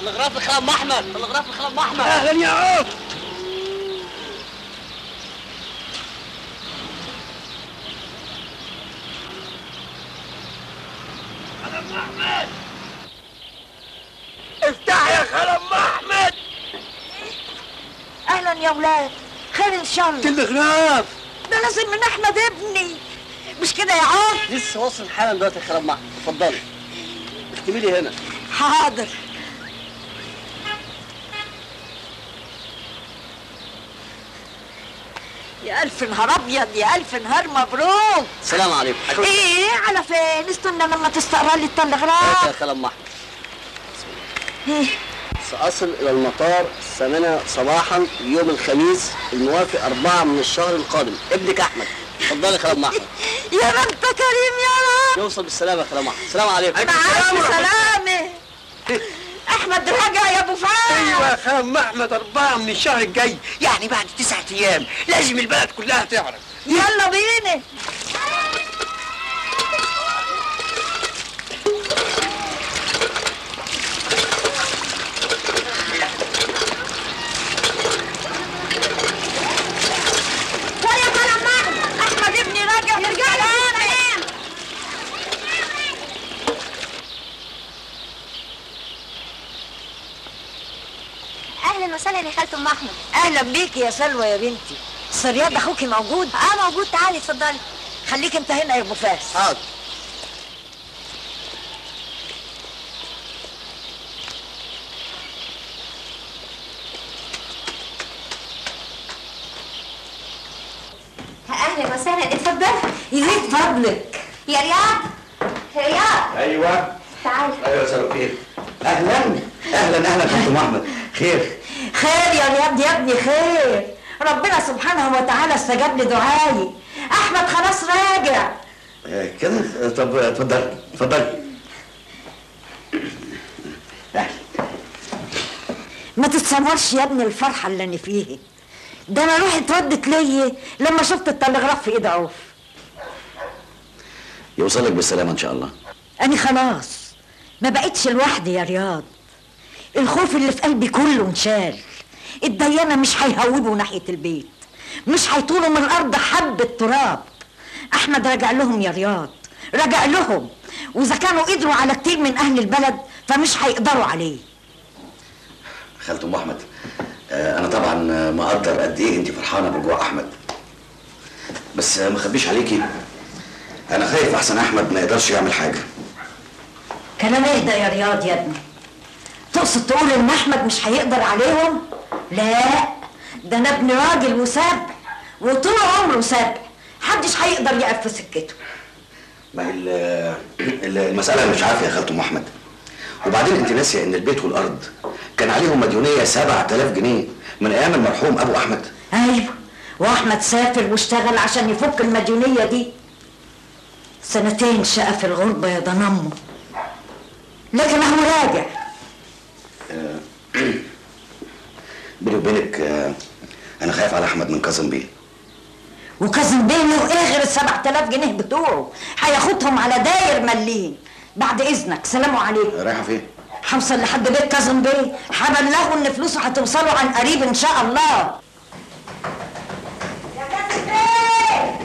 تلغراف لخالد احمد تلغراف لخالد احمد اهلا يا عوف افتح يا خالد احمد اهلا يا ولاد خير ان شاء الله تلغراف ده نازل من احمد ابني مش كده يا عوف لسه واصل حالا دلوقتي يا خالد احمد اتفضلي اكتبي لي هنا حاضر يا الف نهار ابيض يا الف نهار مبروك السلام عليكم ايه على فين استنى لما تستقرا لي يا التلغراف خالد احمد إيه؟ سأصل إلى المطار الثامنة صباحا يوم الخميس الموافق أربعة من الشهر القادم ابنك أحمد اتفضلي يا خالد أحمد يا ما انت كريم يا رب يوصل بالسلامة يا خالد أحمد السلام عليكم مع الف سلامه احمد راجع يا ابو فهد ايوه يا خالد احمد اربعه من الشهر الجاي يعني بعد تسعة ايام لازم البلد كلها تعرف يلا بينا ويا كلام احمد احمد ابني راجع يرجع لي اهلا وسهلا يا خالة ام احمد اهلا بيكي يا سلوى يا بنتي سرياد اخوكي موجود اه موجود تعالي اتفضلي خليك انت هنا يا ابو فاس حاضر اهلا وسهلا اتفضلي يزيد فضلك يا رياض يا رياض ايوه تعالي ايوه مساء الخير اهلا اهلا اهلا كابتن احمد خير خير يا رياض يا ابني خير ربنا سبحانه وتعالى استجاب لدعائي احمد خلاص راجع آه، كده آه، طب آه، اتفضلي اتفضلي اهلا ما تتصورش يا ابني الفرحه اللي انا فيها ده انا روحي اتردت ليا لما شفت التلغراف في ايد عوف يوصلك بالسلامه ان شاء الله انا خلاص ما بقتش لوحدي يا رياض الخوف اللي في قلبي كله انشال الديانه مش هيهودوا ناحيه البيت مش هيطولوا من الارض حبه تراب احمد راجع لهم يا رياض راجع لهم واذا كانوا قدروا على كتير من اهل البلد فمش هيقدروا عليه خالة ام احمد آه، انا طبعا آه، مقدر قد ايه انت فرحانه برجوع احمد بس آه، ما اخبيش عليكي انا خايف احسن احمد ما يقدرش يعمل حاجه كلام اهدى يا رياض يا ابني تقصد تقول ان احمد مش هيقدر عليهم لا ده انا ابن راجل وسبع وطول عمره سبع محدش هيقدر يقف في سكته ما هي ال- ال- المساله مش عارفه يا خالة ام احمد وبعدين انت ناسيه ان البيت والارض كان عليهم مديونيه 7000 جنيه من ايام المرحوم ابو احمد ايوه واحمد سافر واشتغل عشان يفك المديونيه دي سنتين شقى في الغربه يا ضنمه لكن هو راجع بيني وبينك آه، انا خايف على احمد من كاظم بيه وكاظم بيه له ايه غير ال 7000 جنيه بتوعه هياخدهم على داير ملين بعد اذنك سلام عليكم رايحه فين هوصل لحد بيت كاظم بيه هبلغه ان فلوسه هتوصله عن قريب ان شاء الله يا كاظم بيه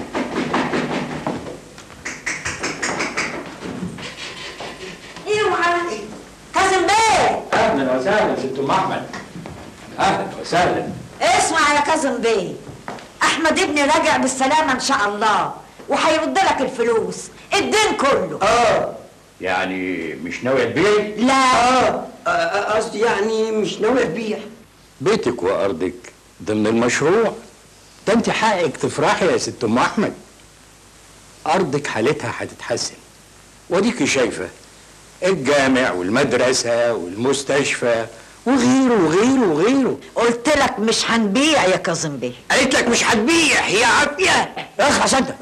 اوعى كاظم بيه اهلا وسهلا ست ام احمد اهلا وسهلا اسمع يا كاظم بيه احمد ابني راجع بالسلامه ان شاء الله وهيرد لك الفلوس الدين كله اه يعني مش ناوي تبيعي لا اه آه، قصدي يعني مش ناوي ابيع بيتك وارضك ضمن المشروع ده انت حقك تفرحي يا ست ام احمد ارضك حالتها هتتحسن وديكي شايفه الجامع والمدرسه والمستشفى وغيره وغيره وغيره قلت لك مش هنبيع يا كاظم بيه قالت لك مش هتبيع يا عافيه اخ عشان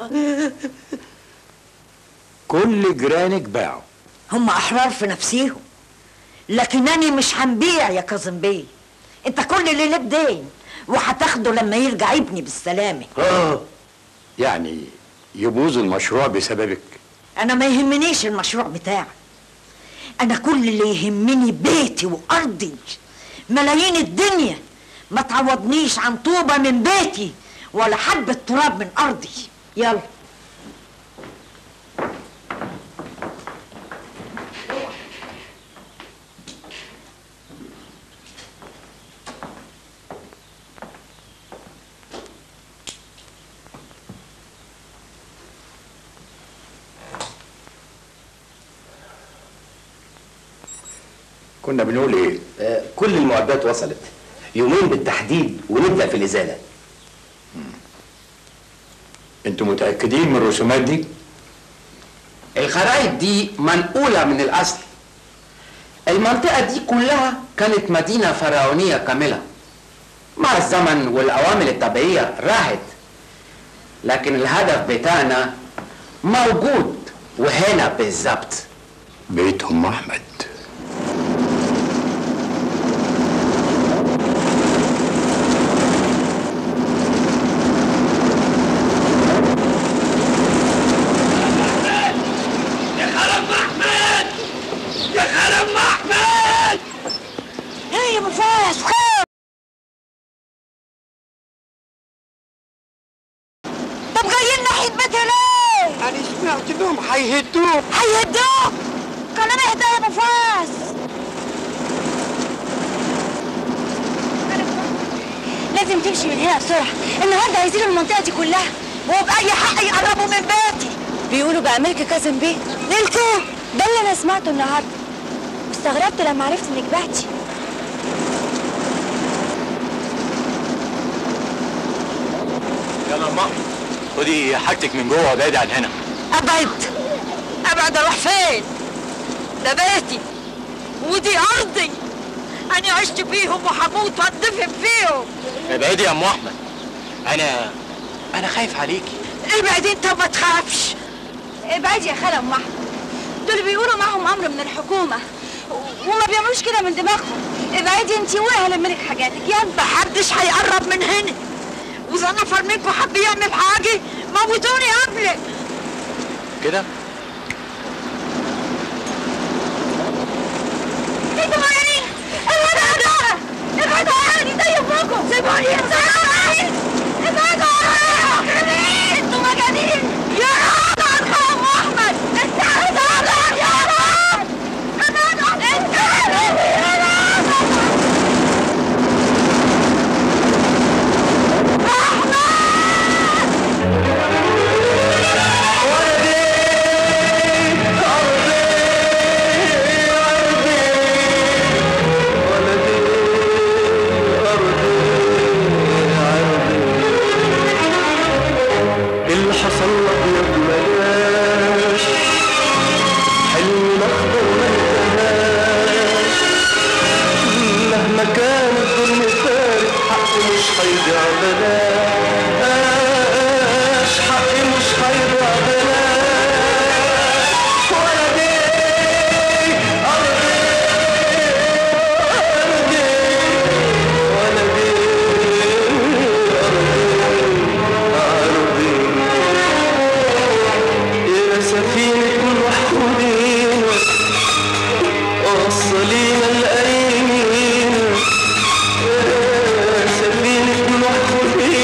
كل جيرانك باعوا هم احرار في نفسيهم لكن انا مش هنبيع يا كاظم بيه انت كل اللي لك دين وهتاخده لما يرجع ابني بالسلامه اه يعني يبوظ المشروع بسببك انا ما يهمنيش المشروع بتاعك انا كل اللي يهمني بيتي وارضي ملايين الدنيا ما تعوضنيش عن طوبة من بيتي ولا حبة تراب من ارضي يلا كنا بنقول ايه آه، كل المعدات وصلت يومين بالتحديد ونبدا في الازاله انتوا متاكدين من الرسومات دي الخرائط دي منقولة من الأصل المنطقة دي كلها كانت مدينة فرعونية كاملة مع الزمن والعوامل الطبيعية راحت لكن الهدف بتاعنا موجود وهنا بالظبط بيت ام احمد يا خرم احمد يا خرم احمد ايه يا مفاس خير طب جايين ناحية بيتي ليه؟ انا سمعت انهم هيهدوه هيهدوك كلام اهدى يا مفاس لازم تمشي من هنا بسرعة النهاردة هيزيلوا المنطقة دي كلها وبأي حق يقربوا من بيتي بيقولوا بقى ملك كاظم بيه ملكه ده اللي انا سمعته النهاردة واستغربت لما عرفت انك بعتي يلا يا ماما خدي حاجتك من جوه وابعدي عن هنا ابعد ابعد اروح فين ده بيتي ودي ارضي انا عشت فيهم وحموت واتدفن فيهم ابعدي يا ام احمد انا انا خايف عليكي ابعد انت وما تخافش ابعدي يا خالة ام احمد دول بيقولوا معهم امر من الحكومة و- وما بيعملوش كده من دماغهم ابعدي انتي وانا هلملك حاجاتك يلا محدش هيقرب من هنا واذا نفر منكم حب يعمل حاجه موتوني قبلك كده انتوا مجانين ابعدوا عنها ابعدوا عني ده يفوقوا سيبوني سيبوني ابعدوا عني انتوا مجانين يا رب عنها ام احمد انت ابعدوا يا رب ابعدوا انت يا رب اللي حصل لك يا بلاش حلم الاخضر ما انتهاش مهما كان الظلم فارق حقي مش هيضيع بلاش حقي مش هيضيع بلاش ولدي ارضي ارضي ولدي يا سفينة محمودين وصلينا الأيمين يا سفينة محمودين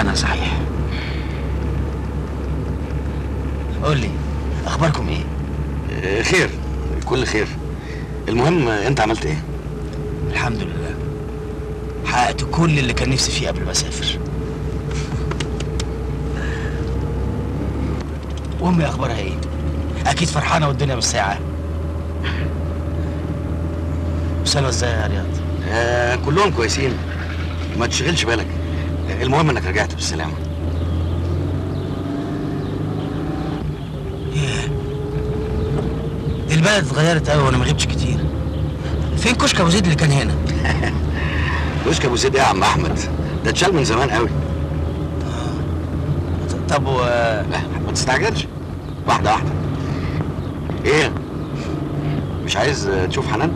فرحانة صحيح قول لي اخباركم ايه آه، خير كل خير المهم آه، انت عملت ايه الحمد لله حققت كل اللي كان نفسي فيه قبل ما اسافر وامي اخبارها ايه اكيد فرحانه والدنيا مش ساعه وسلوى ازاي يا رياض آه كلهم كويسين ما تشغلش بالك آه، المهم انك رجعت بالسلامة دي البلد اتغيرت قوي وانا ما غبتش كتير فين كشك ابو زيد اللي كان هنا كشك ابو زيد ايه يا عم احمد ده اتشال من زمان قوي طب و لا ما تستعجلش واحدة واحدة ايه مش عايز آه، تشوف حنان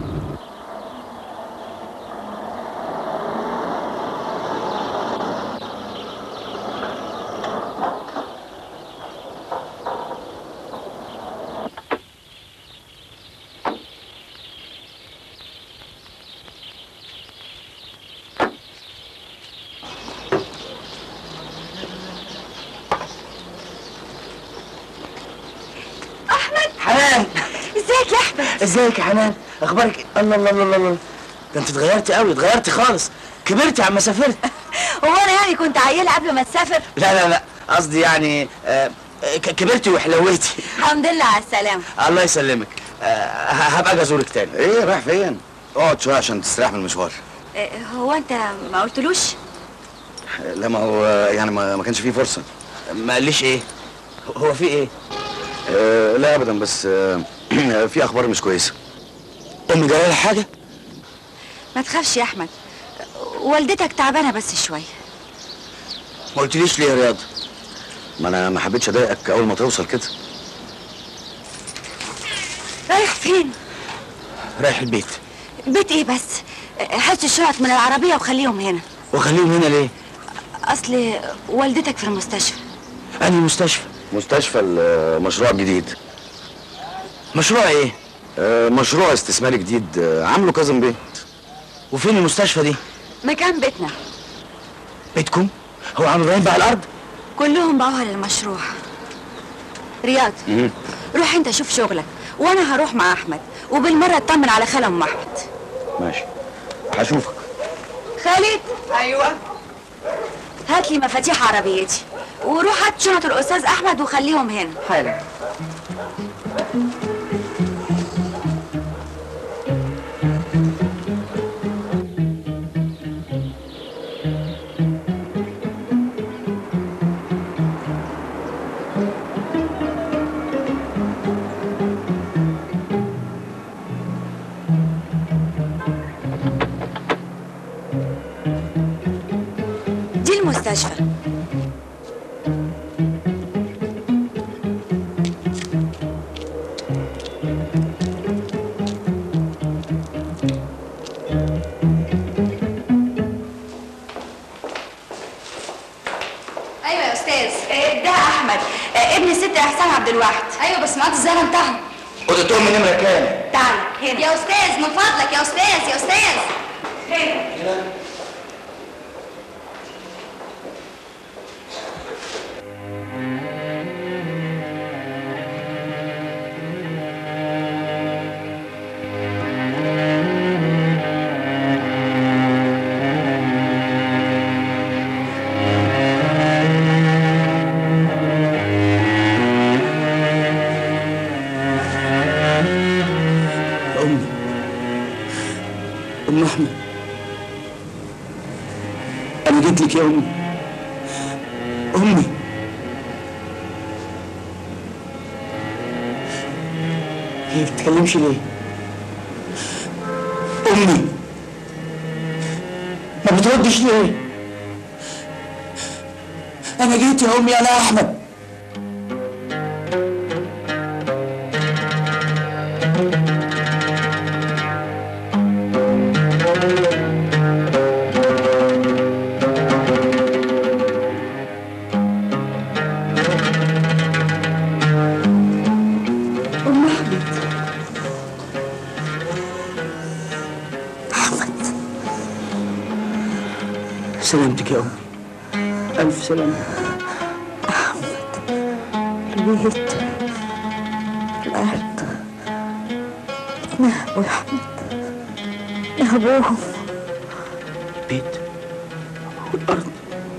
حنان ازيك يا احمد ازيك يا حنان اخبارك إيه؟ الله الله الله الله ده انت اتغيرتي قوي اتغيرتي خالص كبرتي عما سافرت هو انا يعني كنت عيله قبل ما تسافر لا لا لا قصدي يعني آه، ك- كبرتي وحلويتي الحمد لله على السلامه الله يسلمك آه، ه- هبقى اجي ازورك تاني ايه رايح فين اقعد شوية عشان تستريح من المشوار إيه، هو انت ما قلتلوش لا ما هو آه، يعني ما, ما كانش فيه فرصة ما قاليش ايه هو في ايه آه لا ابدا بس آه في اخبار مش كويسة امي جرالها حاجه ما تخافش يا احمد والدتك تعبانه بس شويه ما قلتليش ليه يا رياض ما انا ما حبيتش اضايقك اول ما توصل كده رايح فين رايح البيت بيت ايه بس هات الشنط من العربيه وخليهم هنا واخليهم هنا ليه اصل والدتك في المستشفى انهي مستشفى مستشفى المشروع الجديد مشروع ايه آه مشروع استثماري جديد آه عامله كاظم بيه وفين المستشفى دي مكان بيتنا بيتكم هو عم ابراهيم باع الارض كلهم باعوها للمشروع رياض مم. روح انت شوف شغلك وانا هروح مع احمد وبالمره اطمن على خالة ام احمد ماشي هشوفك خالد ايوه هات لي مفاتيح عربيتي وروح هات شنط الاستاذ احمد وخليهم هنا حالا دي المستشفى ايوه يا استاذ إيه ده احمد إيه ابن الست احسان عبد الواحد ايوه بس ميعاد الزهره انتهى اوضتهم من نمره كام تعال هنا يا استاذ من فضلك يا استاذ يا استاذ هنا امي ام احمد انا جيت لك يا امي امي هي ما بتتكلمش ليه امي ما بتردش ليه انا جيت يا امي انا احمد ام احمد احمد سلامتك يا امي ألف سلامة البيت الأرض نهبوا يا أحمد نهبوهم بيت والأرض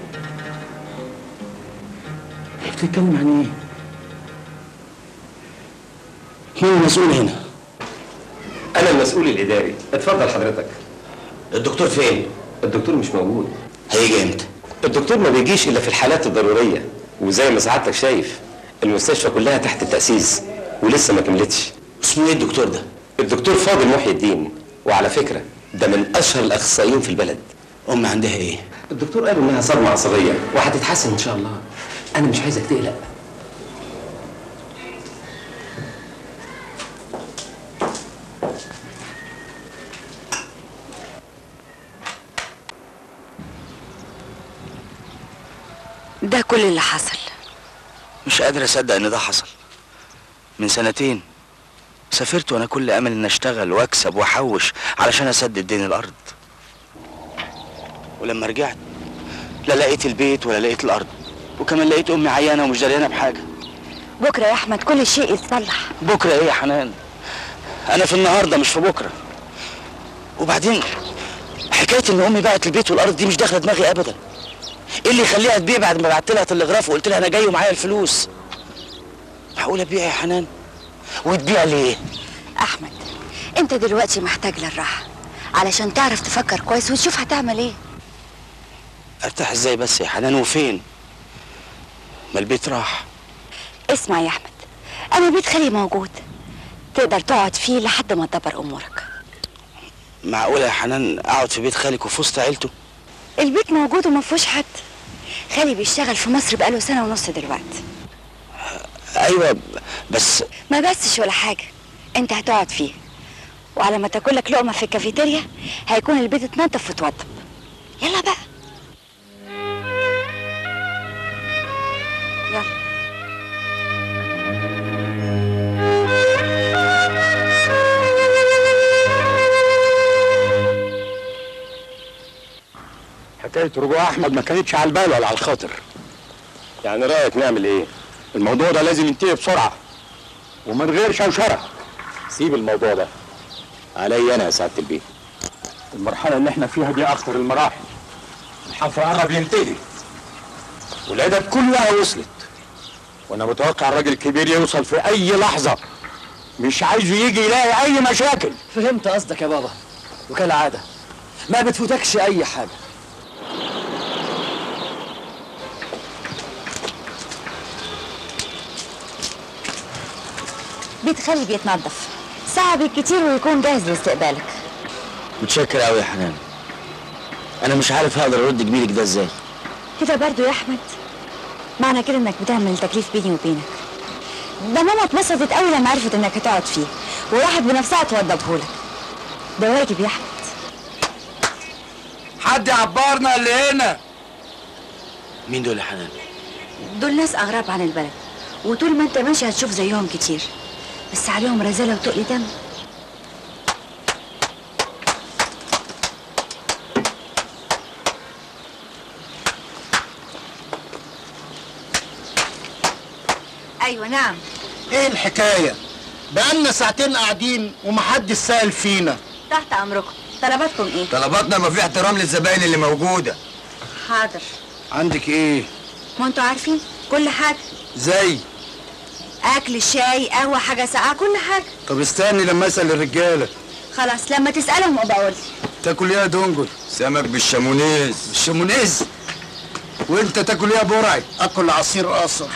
بتتكلم عن إيه؟ مين المسؤول هنا؟ انا المسؤول الاداري اتفضل حضرتك الدكتور فين؟ الدكتور مش موجود هيجي امتى؟ الدكتور ما بيجيش الا في الحالات الضروريه وزي ما سعادتك شايف المستشفى كلها تحت التاسيس ولسه ما كملتش اسمه ايه الدكتور ده؟ الدكتور فاضل محي الدين وعلى فكره ده من اشهر الاخصائيين في البلد ام عندها ايه؟ الدكتور قال انها صدمه عصبيه وهتتحسن ان شاء الله انا مش عايزك تقلق ده كل اللي حصل مش قادر اصدق ان ده حصل من سنتين سافرت وانا كل امل ان اشتغل واكسب واحوش علشان اسدد دين الارض ولما رجعت لا لقيت البيت ولا لقيت الارض وكمان لقيت امي عيانه ومش دريانه بحاجه بكره يا احمد كل شيء يتصلح بكره ايه يا حنان انا في النهارده مش في بكره وبعدين حكايه ان امي باعت البيت والارض دي مش داخله دماغي ابدا ايه اللي يخليها تبيع بعد ما بعت لها تلغراف وقلت لها انا جاي ومعايا الفلوس معقوله تبيع يا حنان وتبيع ليه احمد انت دلوقتي محتاج للراحه علشان تعرف تفكر كويس وتشوف هتعمل ايه ارتاح ازاي بس يا حنان وفين ما البيت راح اسمع يا احمد انا بيت خالي موجود تقدر تقعد فيه لحد ما تدبر امورك معقوله يا حنان اقعد في بيت خالك وفي وسط عيلته البيت موجود وما فيهوش حد خالي بيشتغل في مصر بقاله سنه ونص دلوقتي ايوه بس ما بسش ولا حاجه انت هتقعد فيه وعلى ما تاكل لك لقمه في الكافيتيريا هيكون البيت اتنضف واتوضب يلا بقى يلا حكايه رجوع احمد ما كانتش على البال ولا على الخاطر يعني رايك نعمل ايه الموضوع ده لازم ينتهي بسرعه ومن غير شوشره سيب الموضوع ده عليا انا يا سعاده البيت المرحله اللي احنا فيها دي اخطر المراحل الحفر قرب ينتهي والعدد كلها وصلت وانا متوقع الراجل الكبير يوصل في اي لحظه مش عايزه يجي يلاقي اي مشاكل فهمت قصدك يا بابا وكالعادة ما بتفوتكش أي حاجة بيت خالي بيتنضف ساعة بالكتير ويكون جاهز لاستقبالك متشكر قوي يا حنان انا مش عارف هقدر ارد جميلك ده ازاي كده برضو يا احمد معنى كده انك بتعمل تكليف بيني وبينك ده ماما اتبسطت قوي لما عرفت انك هتقعد فيه وراحت بنفسها توضبهولك ده واجب يا احمد حد يعبرنا اللي هنا مين دول يا حنان دول ناس اغراب عن البلد وطول ما انت ماشي هتشوف زيهم كتير بس عليهم رزالة وتقل دم ايوه نعم ايه الحكاية؟ بقالنا ساعتين قاعدين ومحدش سأل فينا تحت امركم طلباتكم ايه طلباتنا ما في احترام للزباين اللي موجودة حاضر عندك ايه؟ ما انتوا عارفين كل حاجه زي اكل شاي قهوه حاجه ساقعه كل حاجه طب استني لما اسأل الرجالة خلاص لما تسالهم ابقى اقول تاكل ايه يا دونجل؟ سمك بالشامونيز الشمونيز وانت تاكل ايه يا برعي؟ اكل عصير قصب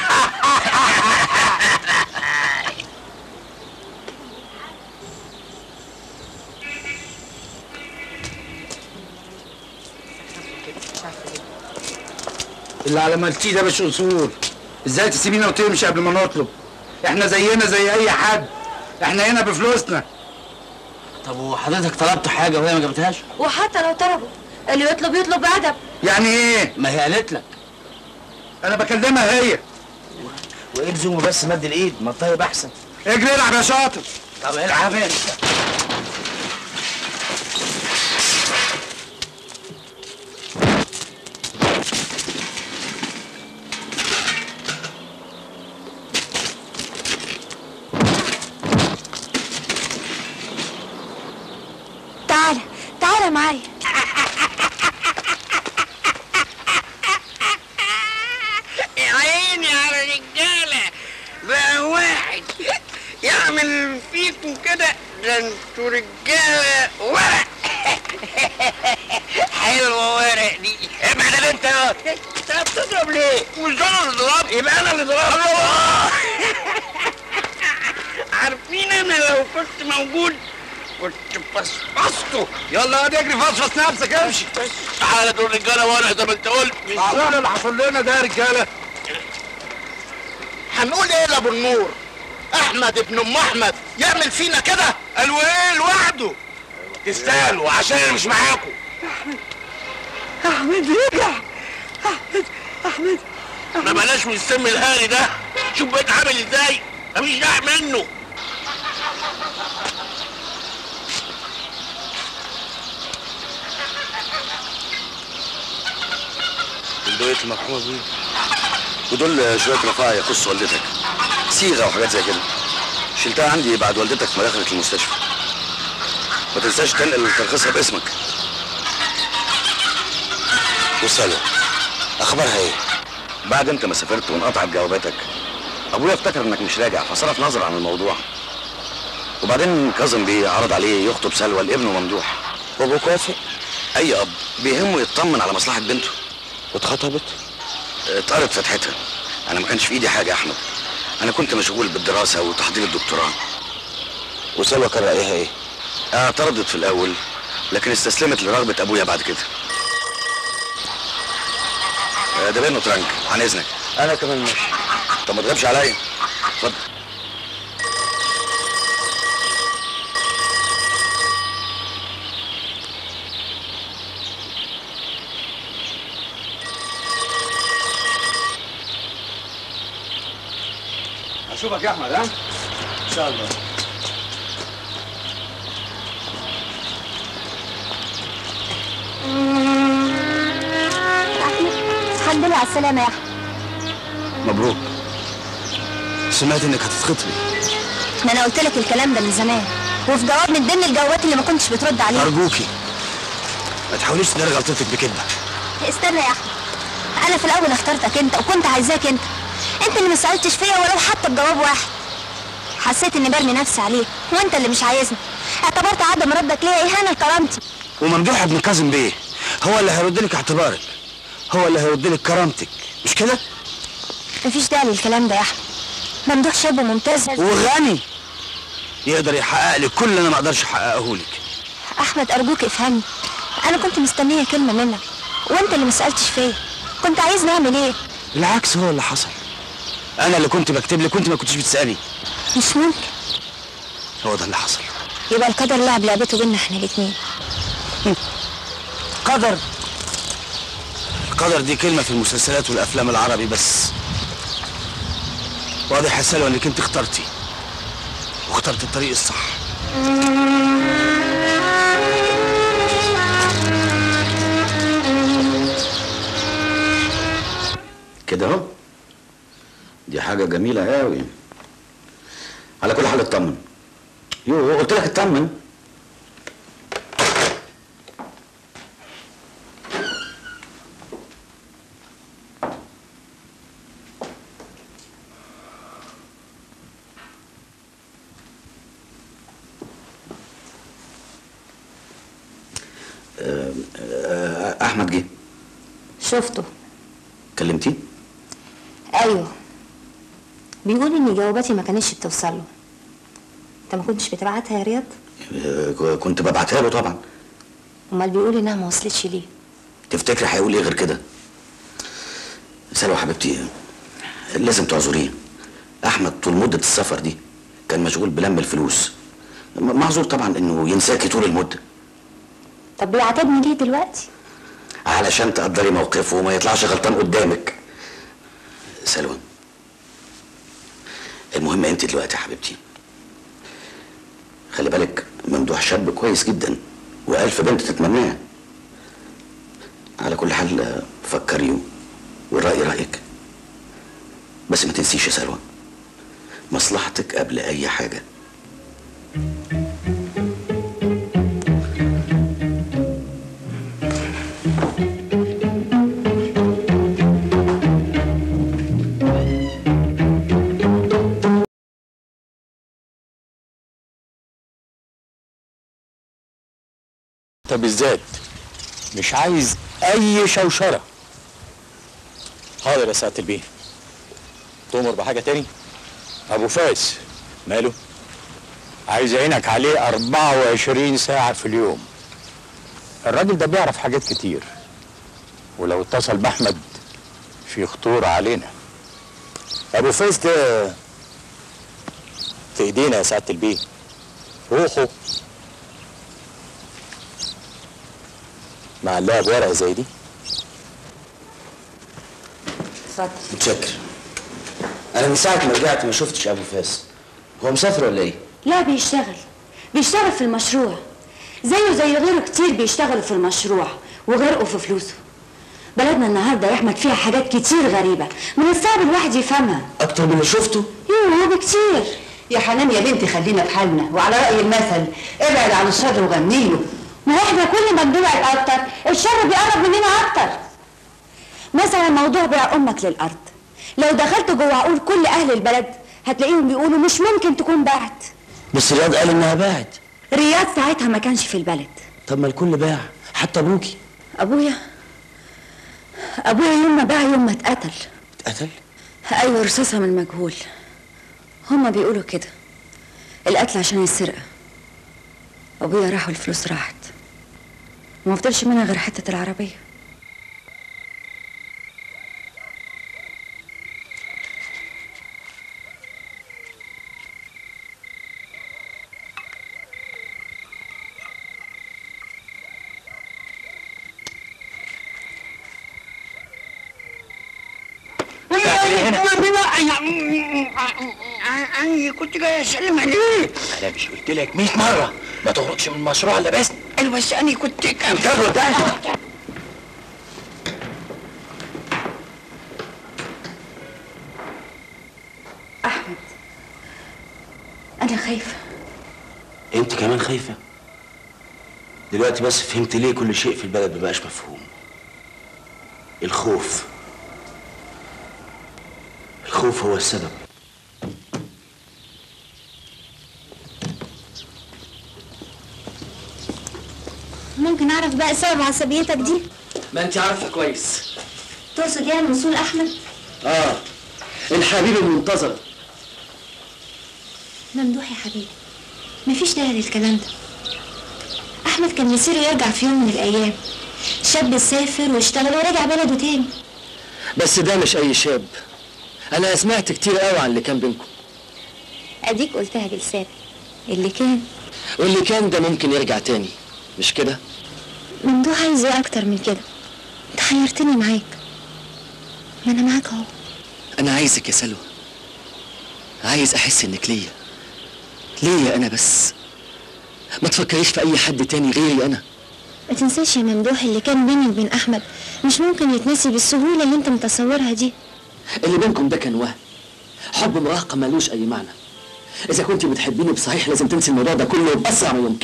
اللي على مالتي ده مش اصول ازاي تسيبينا وتمشي قبل ما نطلب احنا زينا زي اي حد احنا هنا بفلوسنا طب وحضرتك طلبت حاجه وهي ما جابتهاش وحتى لو طلبوا اللي يطلب يطلب بأدب يعني ايه ما هي قالت لك انا بكلمها هي وايه لزومه بس مد الايد ما الطيب احسن اجري العب يا شاطر طب العب انت رجاله معايا يا عيني على رجالة بقى واحد يعمل فيكم كده ده انتوا رجالة ورق حلوة ورق دي ابعد انت يا انت بتضرب ليه؟ مش انا اللي ضربت يبقى انا اللي ضربت عارفين انا لو كنت موجود كنت فصفصته يلا هادي اجري فصفص نفسك امشي تعالى دول رجاله ورق زي ما انت قلت معقول اللي حصل لنا ده يا رجاله هنقول ايه لابو النور احمد ابن ام احمد يعمل فينا كده قالوا ايه لوحده تستاهلوا عشان انا مش معاكم احمد رجع احمد احمد ما بلاش من السم الهاري ده شوف بقيت عامل ازاي مفيش داعي منه البيت المرحومة بيه ودول شوية رفايع يخصوا والدتك صيغة وحاجات زي كده شلتها عندي بعد والدتك ما دخلت المستشفى ما تنساش تنقل ترخيصها باسمك وسلوى اخبارها ايه؟ بعد انت ما سافرت وانقطعت جواباتك ابويا افتكر انك مش راجع فصرف نظر عن الموضوع وبعدين كاظم بيه عرض عليه يخطب سلوى لابنه ممدوح وابوك وافق اي اب بيهمه يطمن على مصلحه بنته واتخطبت اتقرت فتحتها انا ما كانش في ايدي حاجه يا احمد انا كنت مشغول بالدراسه وتحضير الدكتوراه وسلوى كان رايها ايه اعترضت في الاول لكن استسلمت لرغبه ابويا بعد كده آه، ده بينه ترنك عن اذنك انا كمان ماشي طب ما تغيبش عليا اتفضل اشوفك يا احمد ها ان شاء الله الحمد لله على السلامه يا احمد مبروك سمعت انك هتتخطبي ما انا قلت لك الكلام ده من زمان وفي جواب من ضمن الجوابات اللي ما كنتش بترد عليها ارجوكي ما تحاوليش تداري غلطتك بكده استنى يا احمد انا في الاول اخترتك انت وكنت عايزاك انت انت اللي ما سالتش فيا ولو حتى بجواب واحد حسيت اني برمي نفسي عليك وانت اللي مش عايزني اعتبرت عدم ردك ليا اهانه لكرامتي وممدوح ابن كاظم بيه هو اللي هيرد لك اعتبارك هو اللي هيرد لك كرامتك مش كده مفيش داعي للكلام ده يا احمد ممدوح شاب ممتاز وغني يقدر يحقق لك كل اللي انا ما اقدرش احققه لك احمد ارجوك افهمني انا كنت مستنيه كلمه منك وانت اللي ما سالتش فيا كنت عايزني اعمل ايه العكس هو اللي حصل انا اللي كنت بكتب لك وانت ما كنتش بتسالي مش ممكن هو ده اللي حصل يبقى القدر لعب لعبته بينا احنا الاتنين قدر القدر دي كلمة في المسلسلات والأفلام العربي بس واضح يا سلوى إنك أنت اخترتي واخترت الطريق الصح كده اهو دي حاجة جميلة قوي على كل حال اطمن يو قلت لك اطمن آه، آه، احمد جه شفته كلمتيه ايوه بيقول ان جواباتي ما كانتش بتوصل له انت ما كنتش بتبعتها يا رياض آه، كنت ببعتها له طبعا امال بيقول انها ما وصلتش ليه تفتكري هيقول ايه غير كده سلوى حبيبتي لازم تعذريه احمد طول مده السفر دي كان مشغول بلم الفلوس م- معذور طبعا انه ينساكي طول المده طب بيعاتبني ليه دلوقتي علشان تقدري موقفه وما يطلعش غلطان قدامك سلوى المهم انت دلوقتي يا حبيبتي خلي بالك ممدوح شاب كويس جدا والف بنت تتمناه على كل حال آه، فكري والرأي رأيك بس ما تنسيش يا سلوى مصلحتك قبل أي حاجة انت بالذات مش عايز اي شوشره حاضر يا سعاده البيه تؤمر بحاجه تاني ابو فاس ماله عايز عينك عليه 24 ساعة في اليوم الراجل ده بيعرف حاجات كتير ولو اتصل بأحمد في خطورة علينا ابو فايز ده في ايدينا يا سعاده البيه روحه معلقه بورقه زي دي اتفضل متشكر انا من ساعه ما رجعت ما شفتش ابو فاس هو مسافر ولا ايه لا بيشتغل بيشتغل في المشروع زيه زي غيره كتير بيشتغلوا في المشروع وغرقوا في فلوسه بلدنا النهارده يا احمد فيها حاجات كتير غريبه من الصعب الواحد يفهمها اكتر من اللي شفته يوه بكتير يا حنان يا بنتي خلينا في حالنا وعلى رأي المثل ابعد عن الشر وغني له ما احنا كل ما بنبعد اكتر الشر بيقرب مننا اكتر مثلا موضوع بيع امك للارض لو دخلت جوه عقول كل اهل البلد هتلاقيهم بيقولوا مش ممكن تكون باعت بس رياض قال انها باعت رياض ساعتها ما كانش في البلد طب ما الكل باع حتى ابوكي ابويا ابويا يوم ما باع يوم ما اتقتل اتقتل ايوه رصاصه من المجهول هما بيقولوا كده القتل عشان السرقه ابويا راح والفلوس راحت وما فضلش منها غير حته العربيه انا كنت جاي اسلم عليك انا مش قلت لك 100 مره ما تخرجش من المشروع الا بس ايوه بس انا كنت الجرة ده احمد انا خايفه انت كمان خايفه دلوقتي بس فهمت ليه كل شيء في البلد مبقاش مفهوم الخوف الخوف هو السبب ممكن اعرف بقى سبب عصبيتك دي ما انت عارفه كويس تقصد يعني وصول احمد اه الحبيب المنتظر ممدوح يا حبيبي مفيش داعي للكلام ده احمد كان مصيره يرجع في يوم من الايام شاب سافر واشتغل ورجع بلده تاني بس ده مش اي شاب انا سمعت كتير قوي عن اللي كان بينكم اديك قلتها بلسانك اللي كان واللي كان ده ممكن يرجع تاني مش كده ممدوح عايز ايه اكتر من كده انت حيرتني معاك ما انا معاك اهو انا عايزك يا سلوى عايز احس انك ليا ليا انا بس ما تفكريش في اي حد تاني غيري انا ما تنساش يا ممدوح اللي كان بيني وبين احمد مش ممكن يتنسي بالسهوله اللي انت متصورها دي اللي بينكم ده كان وهم حب مراهقه ملوش اي معنى اذا كنت بتحبيني بصحيح لازم تنسي الموضوع ده كله باسرع ما يمكن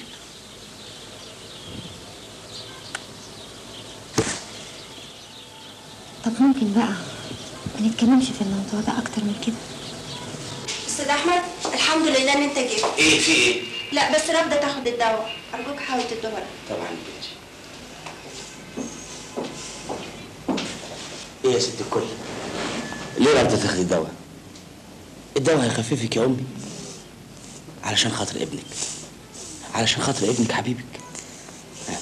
طب ممكن بقى ما نتكلمش في الموضوع ده اكتر من كده استاذ احمد الحمد لله ان انت جيت ايه في ايه لا بس رافضه تاخد الدواء ارجوك حاول تدوها لها طبعا بنتي ايه يا ست الكل ليه رافضه تاخدي الدواء الدواء هيخففك يا امي علشان خاطر ابنك علشان خاطر ابنك حبيبك ها.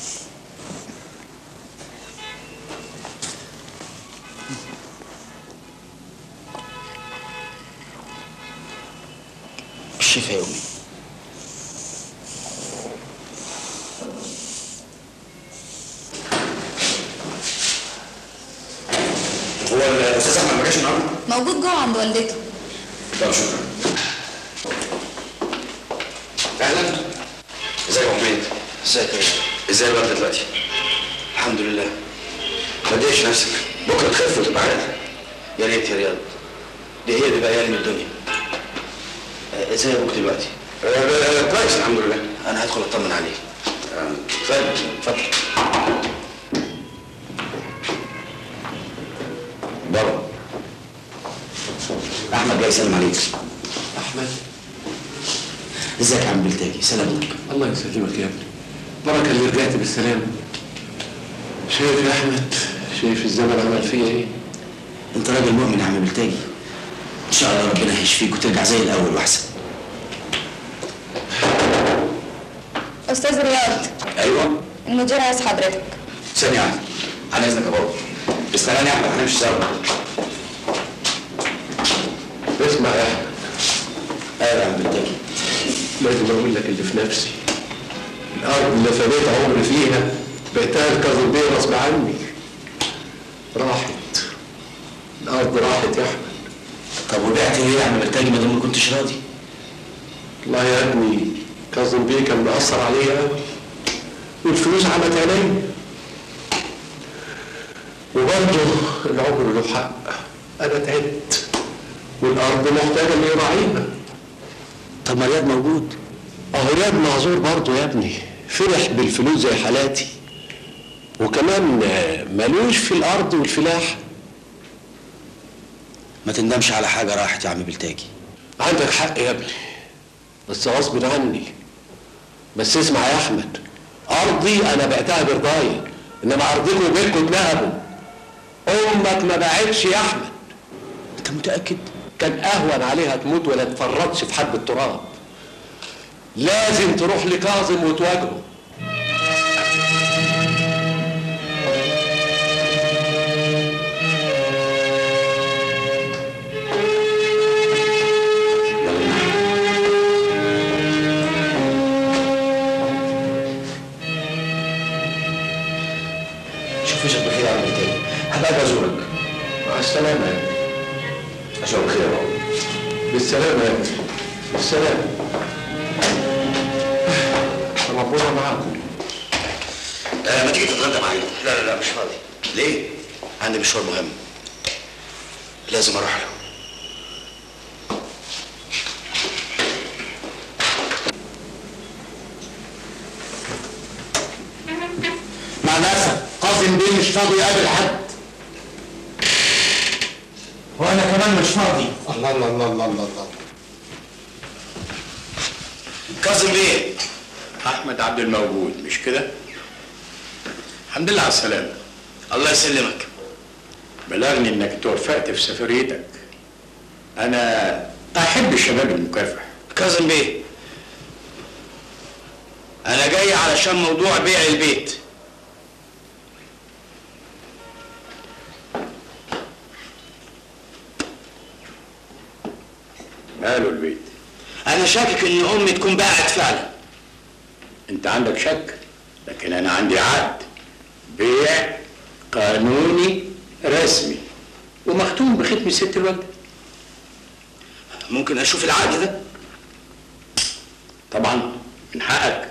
بالشفا يا امي هو الاستاذ احمد ما جاش النهارده؟ موجود جوه عند والدته طب شكرا اهلا ازيك يا عمرين ازيك يا ازاي الوالده دلوقتي؟ الحمد لله ما تضايقش نفسك بكره تخف وتبقى عادي يا ريت يا رياض دي هي اللي بقى من الدنيا آه، ازاي ابوك دلوقتي؟ كويس الحمد لله انا هدخل اطمن عليه اتفضل اتفضل بابا احمد جاي يسلم عليك احمد ازيك يا عم بلتاجي سلامتك الله يسلمك يا ابني بركة اللي رجعت بالسلامة شايف يا أحمد شايف الزمن عمل فيا إيه؟ انت راجل مؤمن يا عم بلتاجي ان شاء الله ربنا هيشفيك وترجع زي الاول واحسن استاذ رياض ايوه المدير عايز حضرتك ثانية واحدة على اذنك يا بابا استناني يا احمد هنمشي سوا اسمع يا أحمد ايوه يا عم بلتاجي لازم أقول لك اللي في نفسي الأرض اللي فديت عمري فيها بقيتها الكظم بيه غصب عني راحت الأرض راحت يا أحمد طب وبعت ليه يا عم بلتاجي ما دام ما كنتش راضي والله يا ابني كاظم بيه كان مأثر عليا قوي والفلوس عمت عيني وبرضه العمر له حق انا تعبت والارض محتاجه اللي يراعيها طب ما رياض موجود اهو رياض معذور برضه يا ابني فرح بالفلوس زي حالاتي وكمان آه، ملوش في الارض والفلاح ما تندمش على حاجه راحت يا عم بلتاجي عندك حق يا ابني بس غصب عني بس اسمع يا احمد ارضي انا بعتها برضايا انما ارضكم وبيتكم اتنهبوا امك ما باعتش يا احمد انت متاكد كان اهون عليها تموت ولا تفرطش في حب التراب لازم تروح لكاظم وتواجهه شوف وشك بخير يا عم بلتاجي هبقى اجي ازورك مع السلامه يا ابني اشوفك بخير يا بابا بالسلامه يا ابني بالسلامه ربنا معاكم آه ما تيجي تتغدى معايا لا لا لا مش فاضي ليه؟ عندي مشوار مهم لازم اروح له مع الاسف قاسم بيه مش فاضي يقابل حد وانا كمان مش فاضي الله الله الله الله الله, الله. كاظم بيه احمد عبد الموجود مش كده الحمد لله على السلامه الله يسلمك بلغني انك توفقت في سفريتك انا احب الشباب المكافح كاظم بيه انا جاي علشان موضوع بيع البيت ماله البيت انا شاكك ان امي تكون باعت فعلا انت عندك شك لكن انا عندي عقد بيع قانوني رسمي ومختوم بختم ست الوالده ممكن اشوف العقد ده طبعا من حقك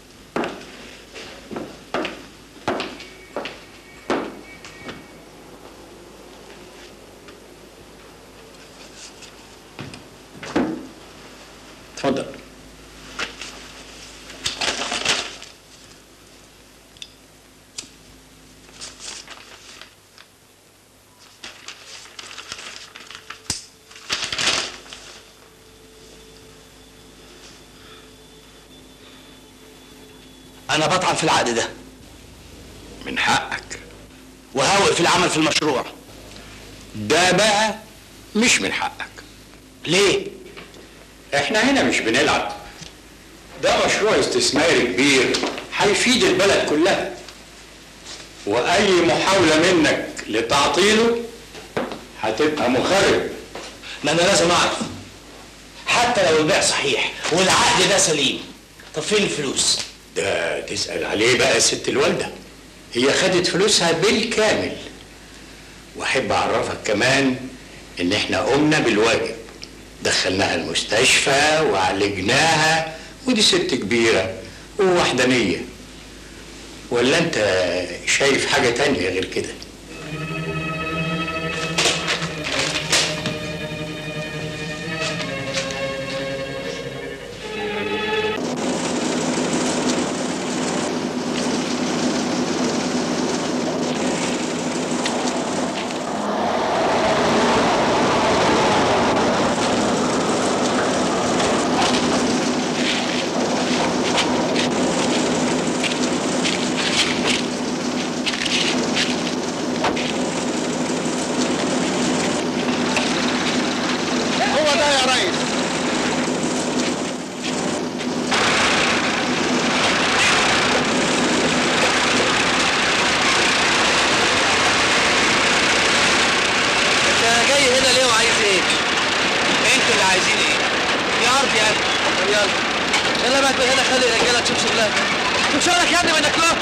اتفضل انا بطعن في العقد ده من حقك وهوقف العمل في المشروع ده بقى مش من حقك ليه احنا هنا مش بنلعب ده مشروع استثماري كبير هيفيد البلد كلها واي محاولة منك لتعطيله هتبقى مخرب ما انا لازم اعرف حتى لو البيع صحيح والعقد ده سليم طب فين الفلوس ده تسأل عليه بقى ست الوالدة هي خدت فلوسها بالكامل واحب اعرفك كمان ان احنا قمنا بالواجب دخلناها المستشفى وعالجناها ودي ست كبيرة ووحدانية ولا انت شايف حاجة تانية غير كده يا ريس انت جاي هنا ليه وعايز ايه؟ انتوا اللي عايزين ايه؟ دي ارض يا ابني طب يلا يلا بقى من هنا خلي الرجاله تشوف شغلها شوف شغلك يا ابني منك له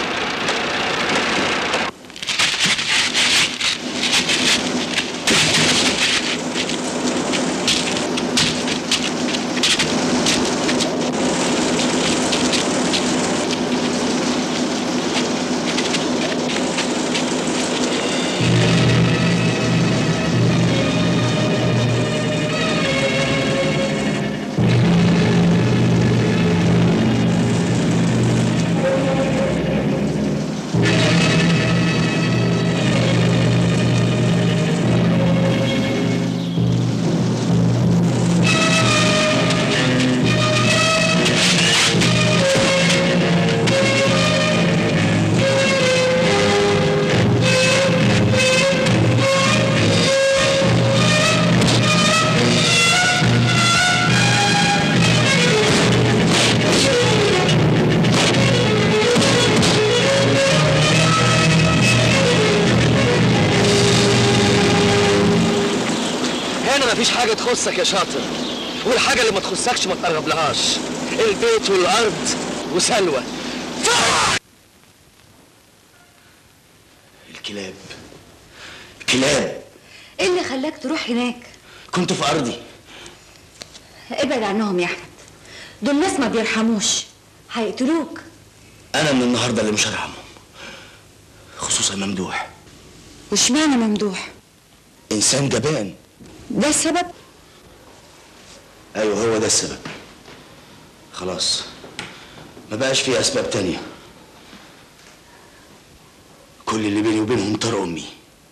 هنا مفيش حاجة تخصك يا شاطر والحاجة اللي ما تخصكش ما تقرب لهاش البيت والأرض وسلوى الكلاب كلاب ايه اللي خلاك تروح هناك كنت في أرضي ابعد عنهم يا احمد دول ناس ما بيرحموش هيقتلوك أنا من النهاردة اللي مش هرحمهم خصوصا ممدوح واشمعنى ممدوح إنسان جبان ده السبب أيوه هو ده السبب خلاص ما بقاش في أسباب تانية كل اللي بيني وبينهم طار أمي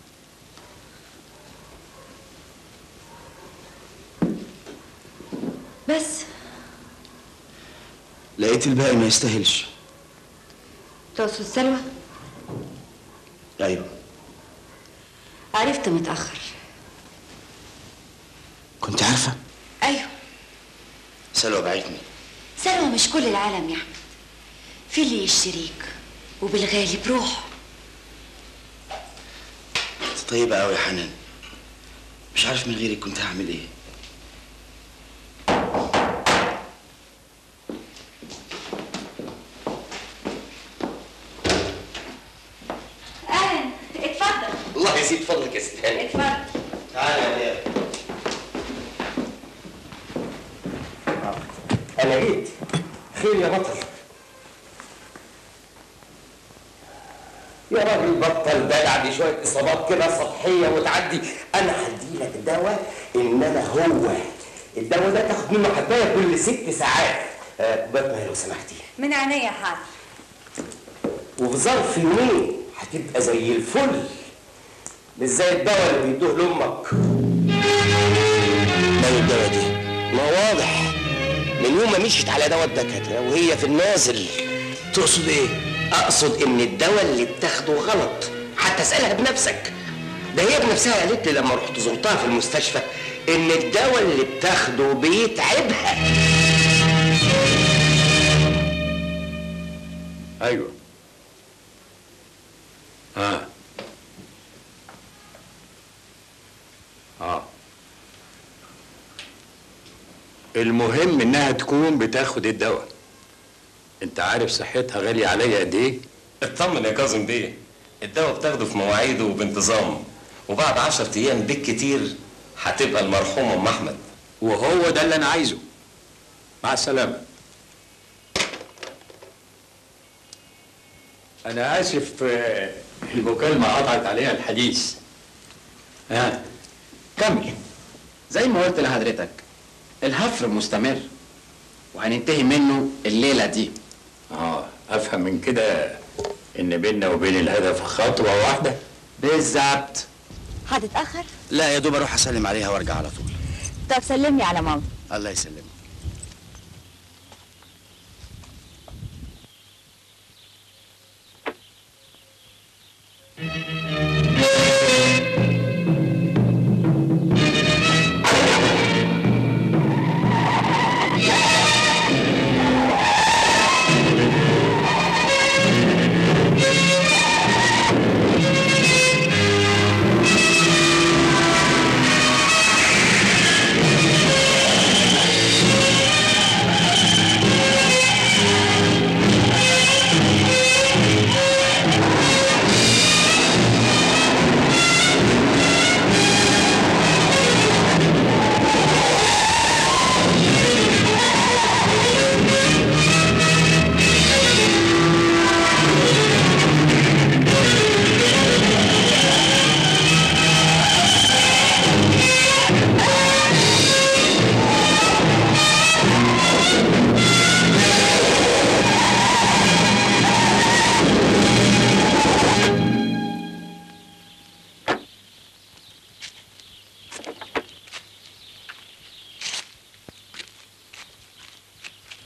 بس لقيت الباقي ما يستاهلش تقصد سلوى أيوه عرفت متأخر كنت عارفة ايوه سلوى بعتني سلوى مش كل العالم يا احمد في اللي يشتريك وبالغالي بروحه أنت طيبة أوي يا حنان مش عارف من غيرك كنت هعمل إيه اهلا اتفضل الله يزيد فضلك يا ست هاني اتفضل تعالى يا دياب انا جيت خير يا بطل يا راجل بطل دلع دي شويه اصابات كده سطحيه وتعدي انا هديلك دواء انما هو الدواء ده تاخد منه حبايه كل ست ساعات آه، كوبايه ميه لو سمحتي من عينيا حاضر وفي ظرف يومين هتبقى زي الفل مش زي الدواء اللي بيدوه لامك مال الدواء دي ما واضح من يوم ما مشيت على دواء الدكاتره وهي في النازل تقصد ايه؟ اقصد ان الدواء اللي بتاخده غلط حتى اسالها بنفسك ده هي بنفسها قالت لي لما رحت زرتها في المستشفى ان الدواء اللي بتاخده بيتعبها ايوه اه اه المهم انها تكون بتاخد الدواء انت عارف صحتها غالية عليا قد ايه اطمن يا كاظم بيه الدواء بتاخده في مواعيده وبانتظام وبعد عشرة ايام بالكتير هتبقى المرحوم ام احمد وهو ده اللي انا عايزه مع السلامة انا اسف آه، المكالمة قطعت عليها الحديث ها كمل زي ما قلت لحضرتك الحفر مستمر وهننتهي منه الليلة دي اه افهم من كده ان بيننا وبين الهدف خطوة واحدة بالظبط هتتأخر؟ لا يا دوب اروح اسلم عليها وارجع على طول طب سلمني على ماما الله يسلمك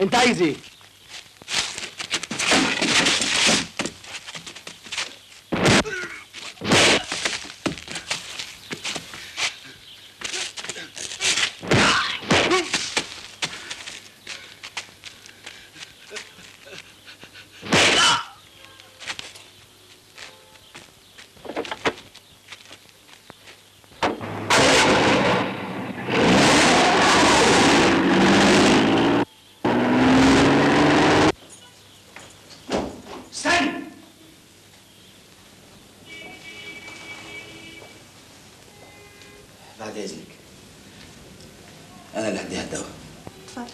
انت عايز ايه استنى بعد اذنك انا اللي هديها الدواء اتفضل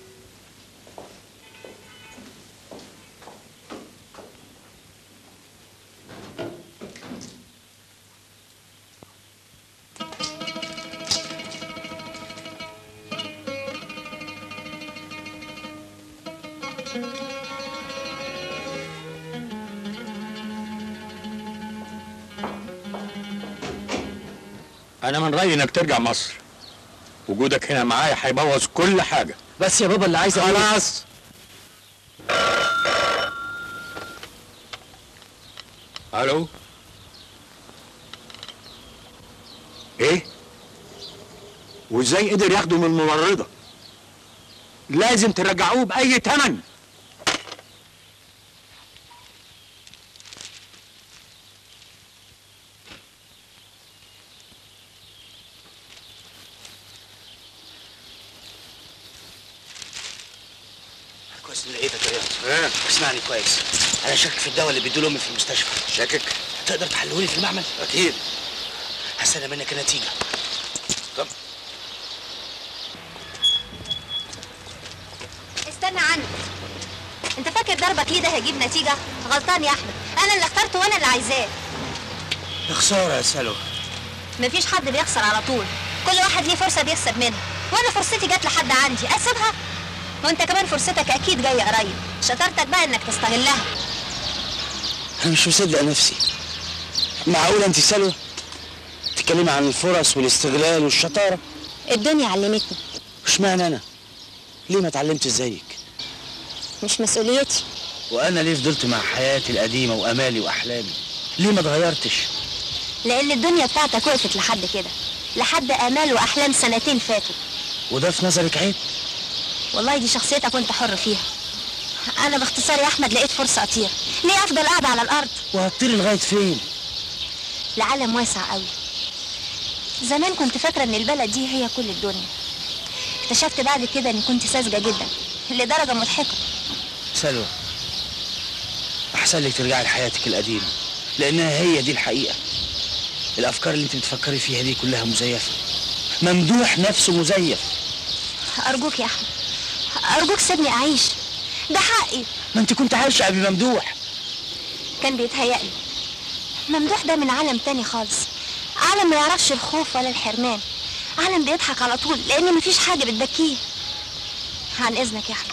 انا من رايي انك ترجع مصر وجودك هنا معايا هيبوظ كل حاجه بس يا بابا اللي عايز أقوله- خلاص الو ايه وازاي قدر ياخده من الممرضه لازم ترجعوه باي ثمن كويس اني لقيتك يا رياض اسمعني كويس انا شاكك في الدواء اللي بيدوا لامي في المستشفى شاكك تقدر تحلهولي في المعمل اكيد هستنى منك النتيجه طب استنى عني انت فاكر ضربك ليه ده هيجيب نتيجة؟ غلطان يا احمد انا اللي اخترته وانا اللي عايزاه يا خساره يا سلوى مفيش حد بيخسر على طول كل واحد ليه فرصة بيكسب منها وانا فرصتي جت لحد عندي اسيبها وانت كمان فرصتك اكيد جاية قريب شطارتك بقى انك تستغلها انا مش مصدق نفسي معقوله انت سلوى تتكلمي عن الفرص والاستغلال والشطاره الدنيا علمتني اشمعنى انا ليه ما اتعلمتش زيك مش مسؤوليتي وانا ليه فضلت مع حياتي القديمه وامالي واحلامي ليه ما اتغيرتش لان الدنيا بتاعتك وقفت لحد كده لحد امال واحلام سنتين فاتوا وده في نظرك عيب والله دي شخصيتك وانت حر فيها انا باختصار يا احمد لقيت فرصه اطير ليه افضل قاعده على الارض وهتطيري لغايه فين العالم واسع قوي زمان كنت فاكره ان البلد دي هي كل الدنيا اكتشفت بعد كده اني كنت ساذجه جدا لدرجه مضحكه سلوى احسن لك ترجعي لحياتك القديمه لانها هي دي الحقيقه الافكار اللي انت بتفكري فيها دي كلها مزيفه ممدوح نفسه مزيف ارجوك يا احمد ارجوك سيبني اعيش ده حقي ما انت كنت عايشه قبل ممدوح كان بيتهيألي ممدوح ده من عالم تاني خالص عالم ما يعرفش الخوف ولا الحرمان عالم بيضحك على طول لان مفيش حاجه بتبكيه عن اذنك يا احمد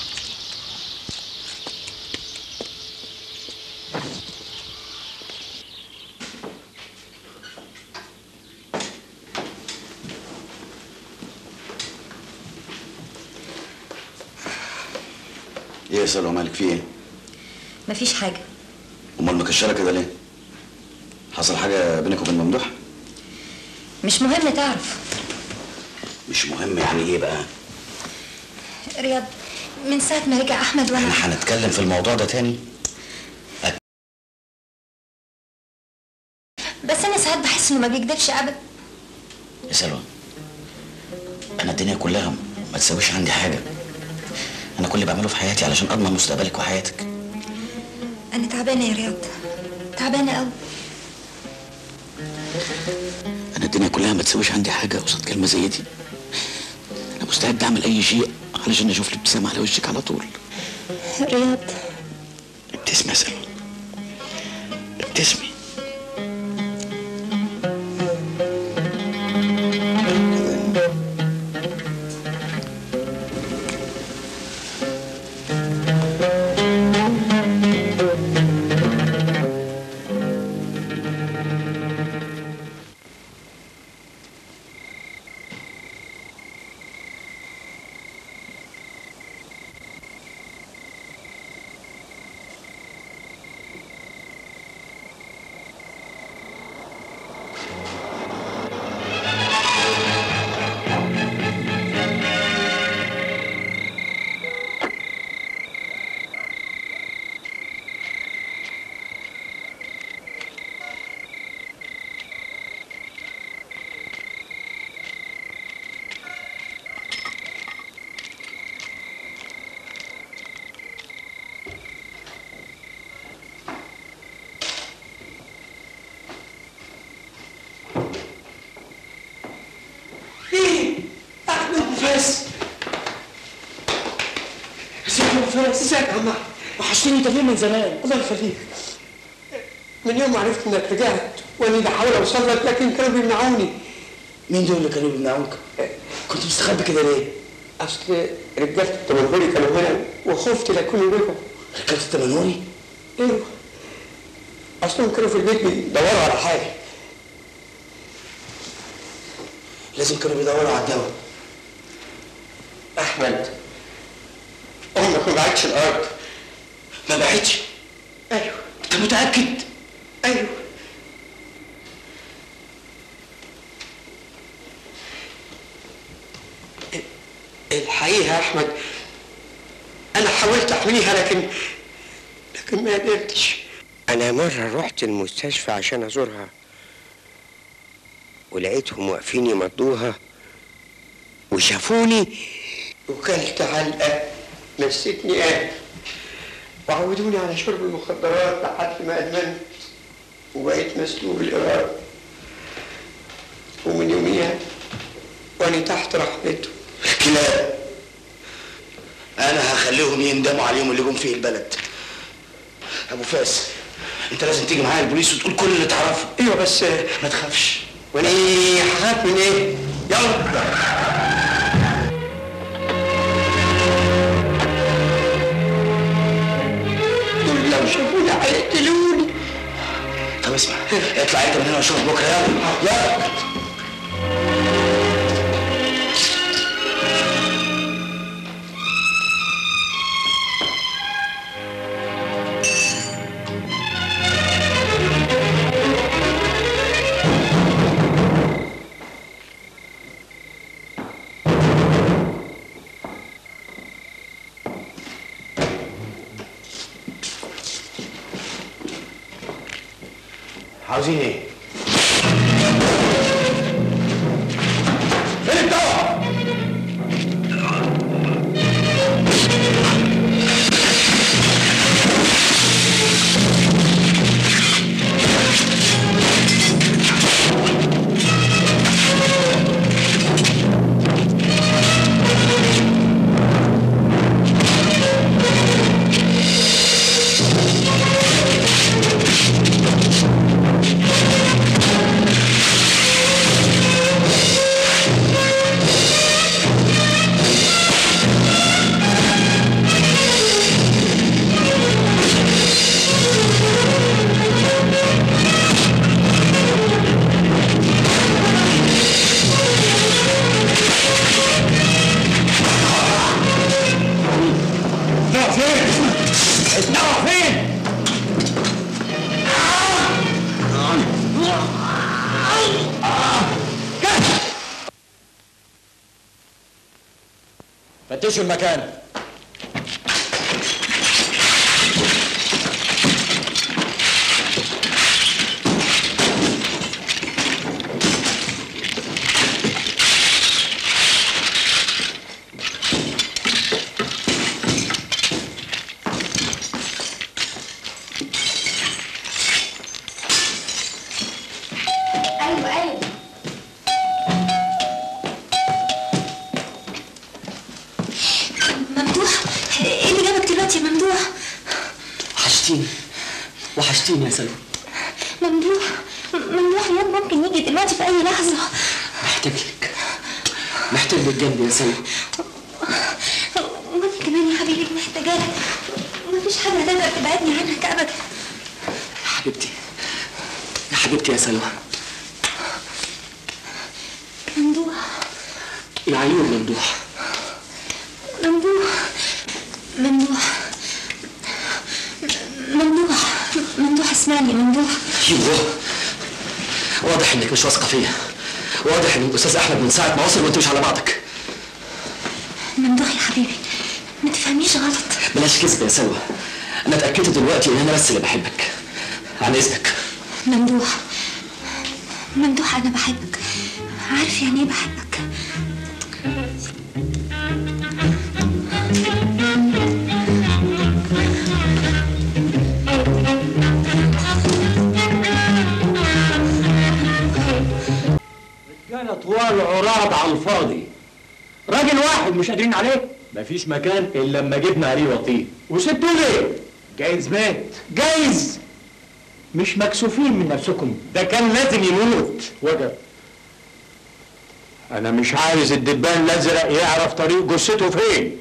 ايه يا سلوى مالك في ايه؟ مفيش حاجة امال مكشره كده ليه؟ حصل حاجه بينك وبين ممدوح؟ مش مهم تعرف مش مهم يعني ايه بقى؟ رياض من ساعة ما رجع أحمد وأنا احنا هنتكلم في الموضوع ده تاني؟ بس أنا ساعات بحس إنه ما بيكدبش أبدا يا سلوى انا الدنيا كلها ما تساويش عندي حاجه انا كل اللي بعمله في حياتي علشان اضمن مستقبلك وحياتك أنا تعبانة يا رياض تعبانة أوي انا الدنيا كلها ما تساويش عندي حاجه قصاد كلمه زي دي انا مستعد اعمل اي شيء علشان اشوف الابتسامه على وشك على طول رياض ابتسمي يا سلوى ابتسمي ازيك يا عم احمد وحشتني انت فين من زمان الله يخليك من يوم ما عرفت انك رجعت وانا بحاول اوصل لك لكن كانوا بيمنعوني مين دول اللي كانوا بيمنعوك؟ كنت مستخبي كده ليه؟ اصل رجاله التمنهوري كانوا هنا وخفت لا يكونوا رجعوا رجاله التمنهوري؟ ايوه اصلهم كانوا في البيت بيدوروا على حاجه لازم كانوا بيدوروا على الدواء احمد امك ما بعتش الارض ما بعتش؟ ايوه انت متاكد؟ ايوه الحقيقه يا احمد انا حاولت احميها لكن لكن ما قدرتش انا مره رحت المستشفى عشان ازورها ولقيتهم واقفين يمضوها وشافوني وكلت علقه نسيتني قال وعودوني على شرب المخدرات لحد ما ادمنت وبقيت مسلوب الإرادة ومن يوميها وأنا تحت رحمته كلاب انا هخليهم يندموا على اليوم اللي جم فيه البلد ابو فاس انت لازم تيجي معايا البوليس وتقول كل اللي تعرفه ايوه بس ما تخافش وانا هخاف من ايه؟ يلا دول لو شافوني هيقتلوني طب اسمع اطلع انت من هنا واشوفك بكره يلا يلا عاوزين ايه؟ فين الدواء؟ الدواء فين؟ الدواء فين؟ فتشوا المكان ايوه ايوه ممدوح ايه اللي جابك دلوقتي يا ممدوح وحشتيني وحشتيني يا سلوى ممدوح ممدوح رياض ممكن يجي دلوقتي في اي لحظه محتاج لك محتاج لك جنبي يا سلوى وانا كمان يا حبيبي محتاجه لك مفيش حاجه هتقدر تبعدني عنك ابدا يا حبيبتي يا حبيبتي يا سلوى ممدوح يا عيون ممدوح ممدوح ممدوح ممدوح ممدوح اسمعني ممدوح يوه واضح انك مش واثقه فيا واضح ان الاستاذ احمد من ساعه ما وصل وانت مش على بعضك ممدوح يا حبيبي ما تفهمنيش غلط بلاش كذب يا سلوى انا اتاكدت دلوقتي ان انا بس اللي بحبك عن اذنك ممدوح ممدوح انا بحبك عارف يعني ايه بحبك رجاله طوال عراض على الفاضي راجل واحد مش قادرين عليه مفيش مكان الا لما جبنا عليه وطيه وسبتوه ليه؟ جايز مات جايز مش مكسوفين من نفسكم ده كان لازم يموت وجب انا مش عايز الدبان الازرق يعرف طريق جثته فين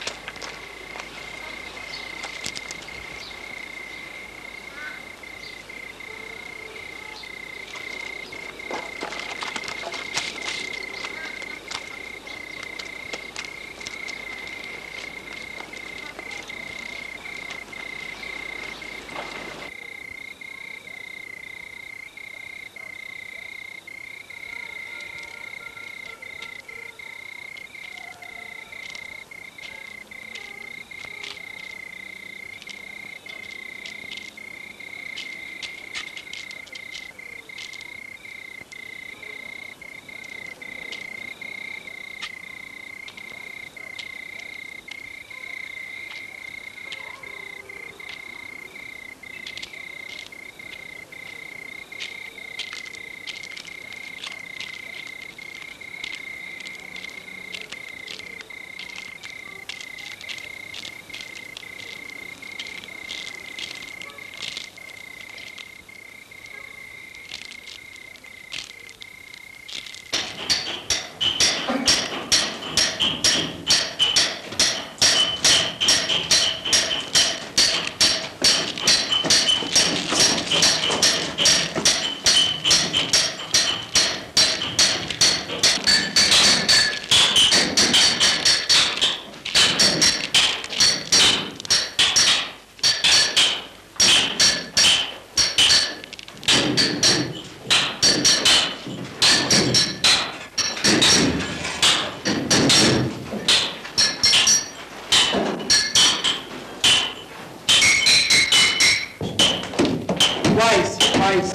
كويس كويس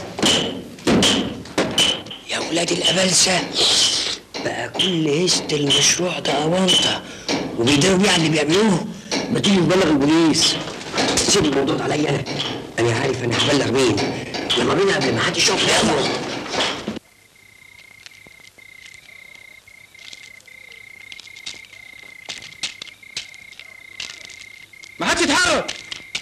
يا ولاد الأبلسة بقى كل هست المشروع ده أونطة وبيداروا بيه على اللي بيعملوه ما تيجي نبلغ البوليس سيب الموضوع ده عليا أنا أنا عارف أنا هبلغ مين يلا بينا قبل ما حد يشوف يلا ما حدش يتحرك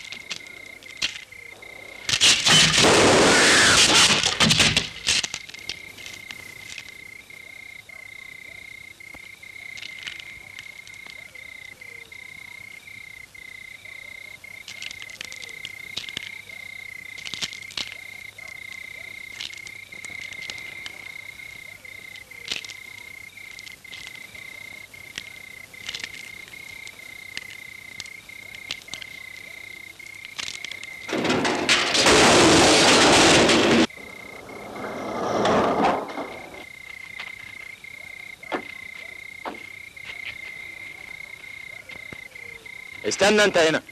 استنى انت هنا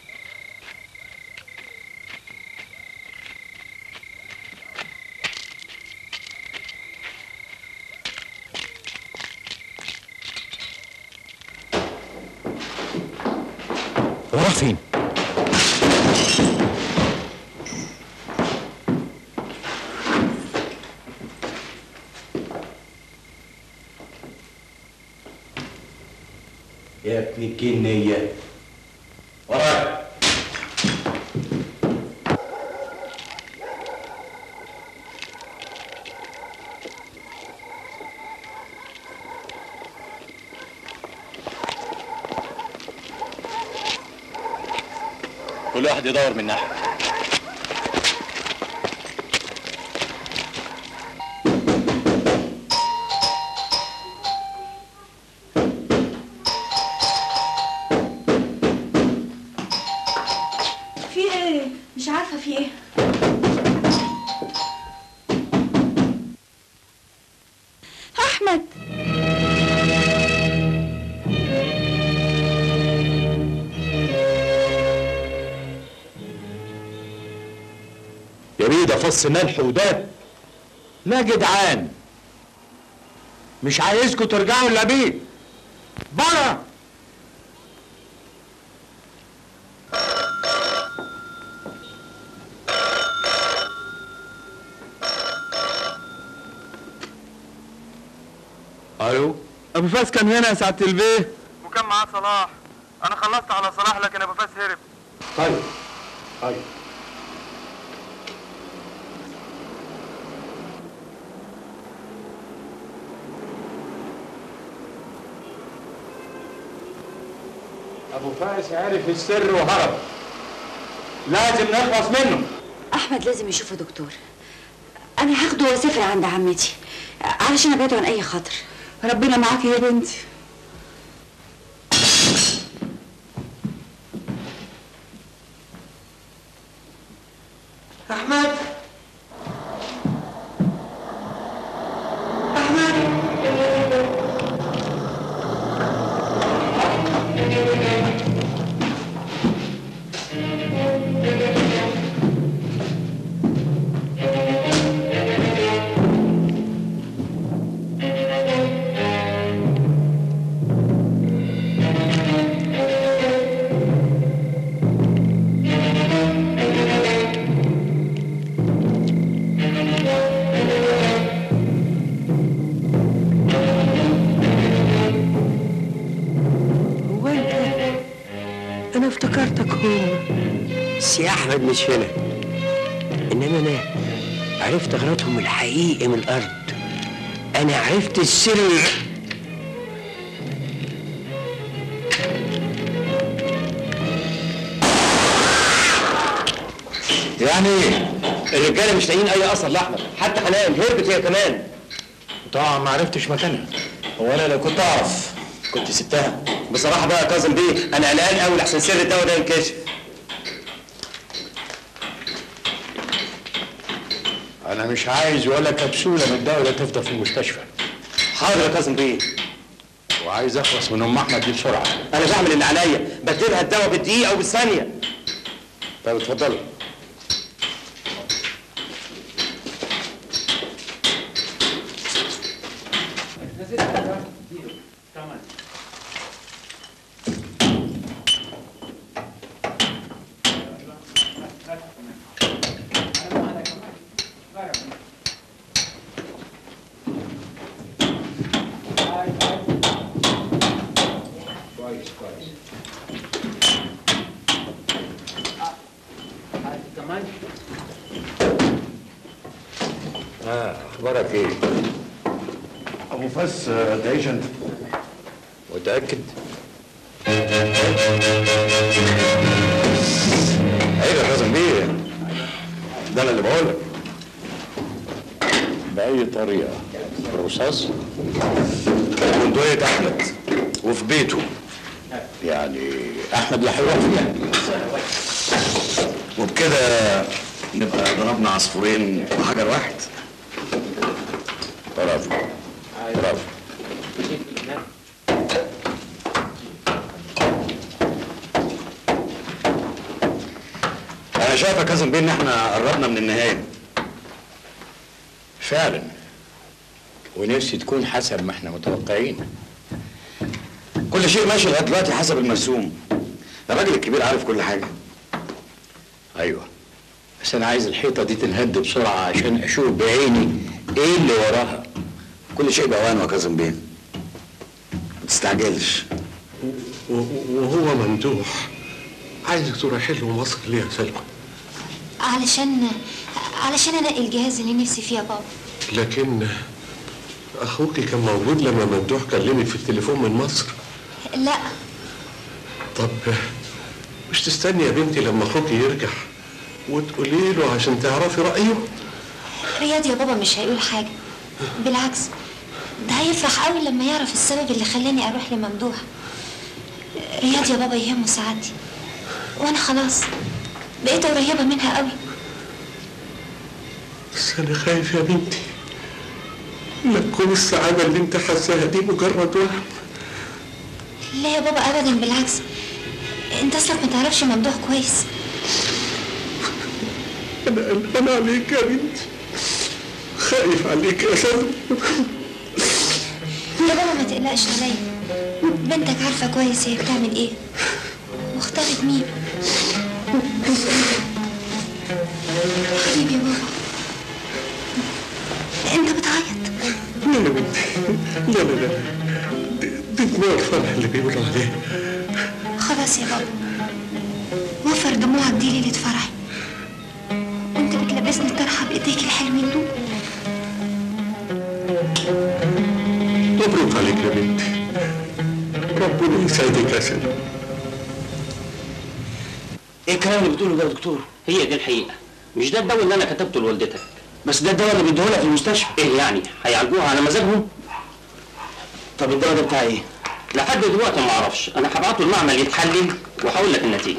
راح فين؟ يا ابن الجنية وراك كل واحد يدور من ناحيه في ايه؟ مش عارفة في ايه أحمد يا بيه ده فص ملح وداب لا جدعان مش عايزكم ترجعوا الا بيه بره الو ابو فاس كان هنا يا سعاده البيه وكان معاه صلاح انا خلصت على صلاح لكن ابو فاس هرب طيب طيب ابو فارس عرف السر وهرب لازم نخلص منه احمد لازم يشوفه دكتور انا هاخده واسافر عند عمتي علشان ابعده عن اي خطر ربنا معاكي يا بنتي احمد هو انت انا افتكرتك هو سي احمد مش هنا انما انا عرفت غلطهم الحقيقي من الارض انا عرفت السر يعني ايه؟ الرجاله مش لاقيين اي اثر لاحمد حتى حنان هربت هي كمان طبعا ما عرفتش مكانها هو انا لو كنت اعرف كنت سبتها بصراحه بقى يا كاظم بيه انا قلقان قوي لحسن سر الدواء ده ينكشف انا مش عايز ولا كبسوله من الدواء ده تفضل في المستشفى حاضر يا كاظم بيه وعايز اخلص من ام احمد دي بسرعه انا بعمل اللي عليا بديلها الدواء بالدقيقه وبالثانيه طب اتفضلوا كويس كويس كمان اه اخبارك ايه؟ ابو فاس ده ايجنت متاكد؟ عيب يا كاظم بيه ده انا اللي بقولك بأي طريقة؟ برصاص؟ بندقية أحمد وفي بيته يعني أحمد اللي هيروح فيها وبكده نبقى ضربنا عصفورين بحجر واحد برافو برافو انا شايف يا كاظم بيه ان احنا قربنا من النهايه فعلا ونفسي تكون حسب ما احنا متوقعين كل شيء ماشي لغايه دلوقتي حسب المرسوم الراجل الكبير عارف كل حاجه ايوه بس انا عايز الحيطه دي تنهد بسرعه عشان اشوف بعيني ايه اللي وراها كل شيء باوانه يا كاظم بيه ما تستعجلش وهو ممدوح عايزك تروحي له مصر ليه يا سلمى علشان علشان انقي الجهاز اللي نفسي فيه يا بابا لكن اخوك كان موجود لما ممدوح كلمك في التليفون من مصر لا طب مش تستني يا بنتي لما اخوك يرجع وتقولي له عشان تعرفي رايه رياض يا بابا مش هيقول حاجه بالعكس ده هيفرح قوي لما يعرف السبب اللي خلاني اروح لممدوح رياض يا بابا يهمه سعادتي وانا خلاص بقيت قريبه منها قوي بس انا خايف يا بنتي لا تكون السعاده اللي انت حاساها دي مجرد وهم لا يا بابا ابدا بالعكس انت اصلك ما تعرفش ممدوح كويس انا قلقان عليك يا بنتي خايف عليك يا سلمى يا بابا ما تقلقش عليا بنتك عارفه كويس هي بتعمل ايه واختارت مين حبيبي يا بابا انت بتعيط لا يا بنتي لا لا لا دي, دموع الفرح اللي بيقولوا عليه خلاص يا بابا وفر دموعك دي ليلة فرحي وانت بتلبسني الطرحة بايديك الحلوين دول مبروك عليك يا بنتي ربنا يسعدك يا سيدي ايه الكلام اللي بتقوله ده يا دكتور؟ هي دي الحقيقة مش ده الدواء اللي أنا كتبته لوالدتك بس ده الدواء اللي بيديهولها في المستشفى إيه يعني؟ هيعالجوها على مزاجهم؟ طب الدواء ده بتاع ايه؟ لحد دلوقتي ما أعرفش أنا هبعته المعمل يتحلل وهقول لك النتيجة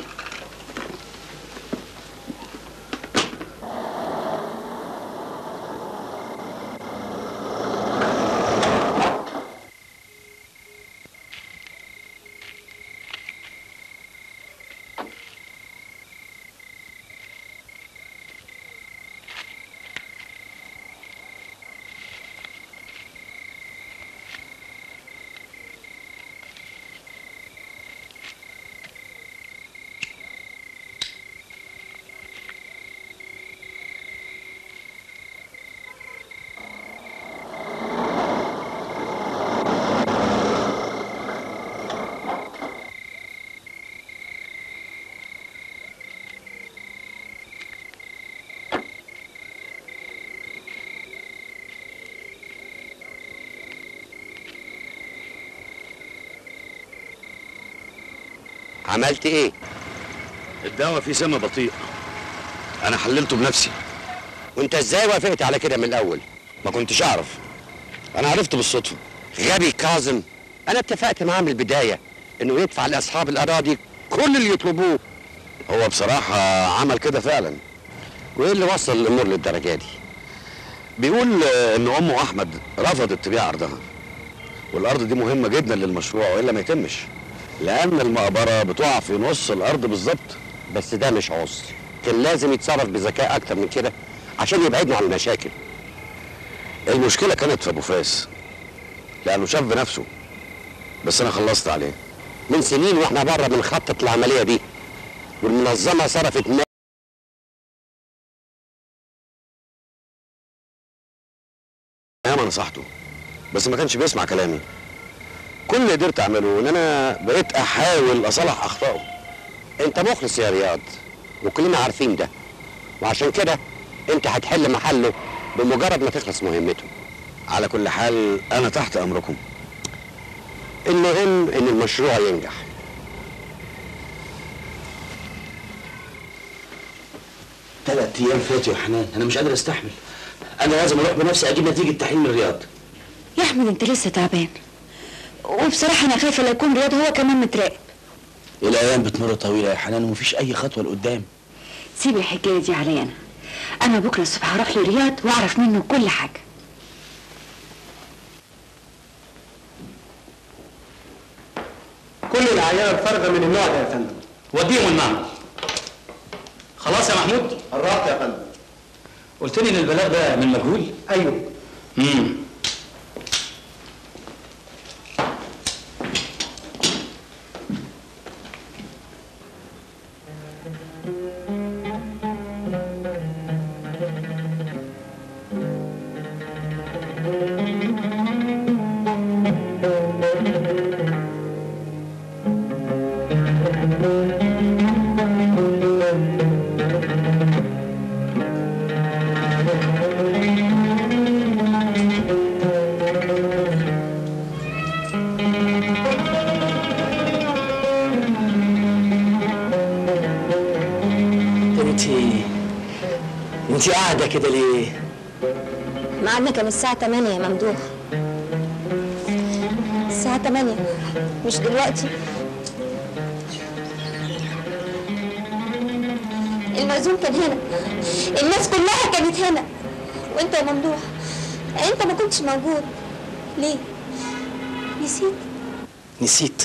عملت ايه؟ الدواء فيه سم بطيء انا حللته بنفسي وانت ازاي وافقت على كده من الاول؟ ما كنتش اعرف انا عرفت بالصدفه غبي كاظم انا اتفقت معاه من البدايه انه يدفع لاصحاب الاراضي كل اللي يطلبوه هو بصراحه عمل كده فعلا وايه اللي وصل الامور للدرجه دي؟ بيقول آه، ان امه احمد رفضت تبيع ارضها والارض دي مهمه جدا للمشروع والا ما يتمش لان المقبره بتقع في نص الارض بالظبط بس ده مش عذر كان لازم يتصرف بذكاء اكتر من كده عشان يبعدنا عن المشاكل المشكله كانت في ابو فاس لانه شاف بنفسه بس انا خلصت عليه من سنين واحنا بره بنخطط العمليه دي والمنظمه صرفت ما انا نصحته بس ما كانش بيسمع كلامي كل اللي قدرت اعمله ان انا بقيت احاول اصلح اخطائه انت مخلص يا رياض وكلنا عارفين ده وعشان كده انت هتحل محله بمجرد ما تخلص مهمته على كل حال انا تحت امركم المهم ان المشروع ينجح ثلاث ايام فاتوا يا حنان انا مش قادر استحمل انا لازم اروح بنفسي اجيب نتيجه تحليل من الرياض يا احمد انت لسه تعبان وبصراحه انا خايفه لا يكون رياض هو كمان متراقب الايام بتمر طويله يا حنان ومفيش اي خطوه لقدام سيب الحكايه دي عليا انا انا بكره الصبح هروح لرياض واعرف منه كل حاجه كل العينة الفارغة من النوع ده يا فندم وديهم المعمل خلاص يا محمود قربت يا فندم قلت لي ان البلاغ ده من مجهول ايوه امم انت انت قاعده كده ليه؟ ميعادنا كان الساعة 8 يا ممدوح الساعة 8 مش دلوقتي المأذون كان هنا الناس كلها كانت هنا وانت يا ممدوح انت ما كنتش موجود ليه؟ نسيت نسيت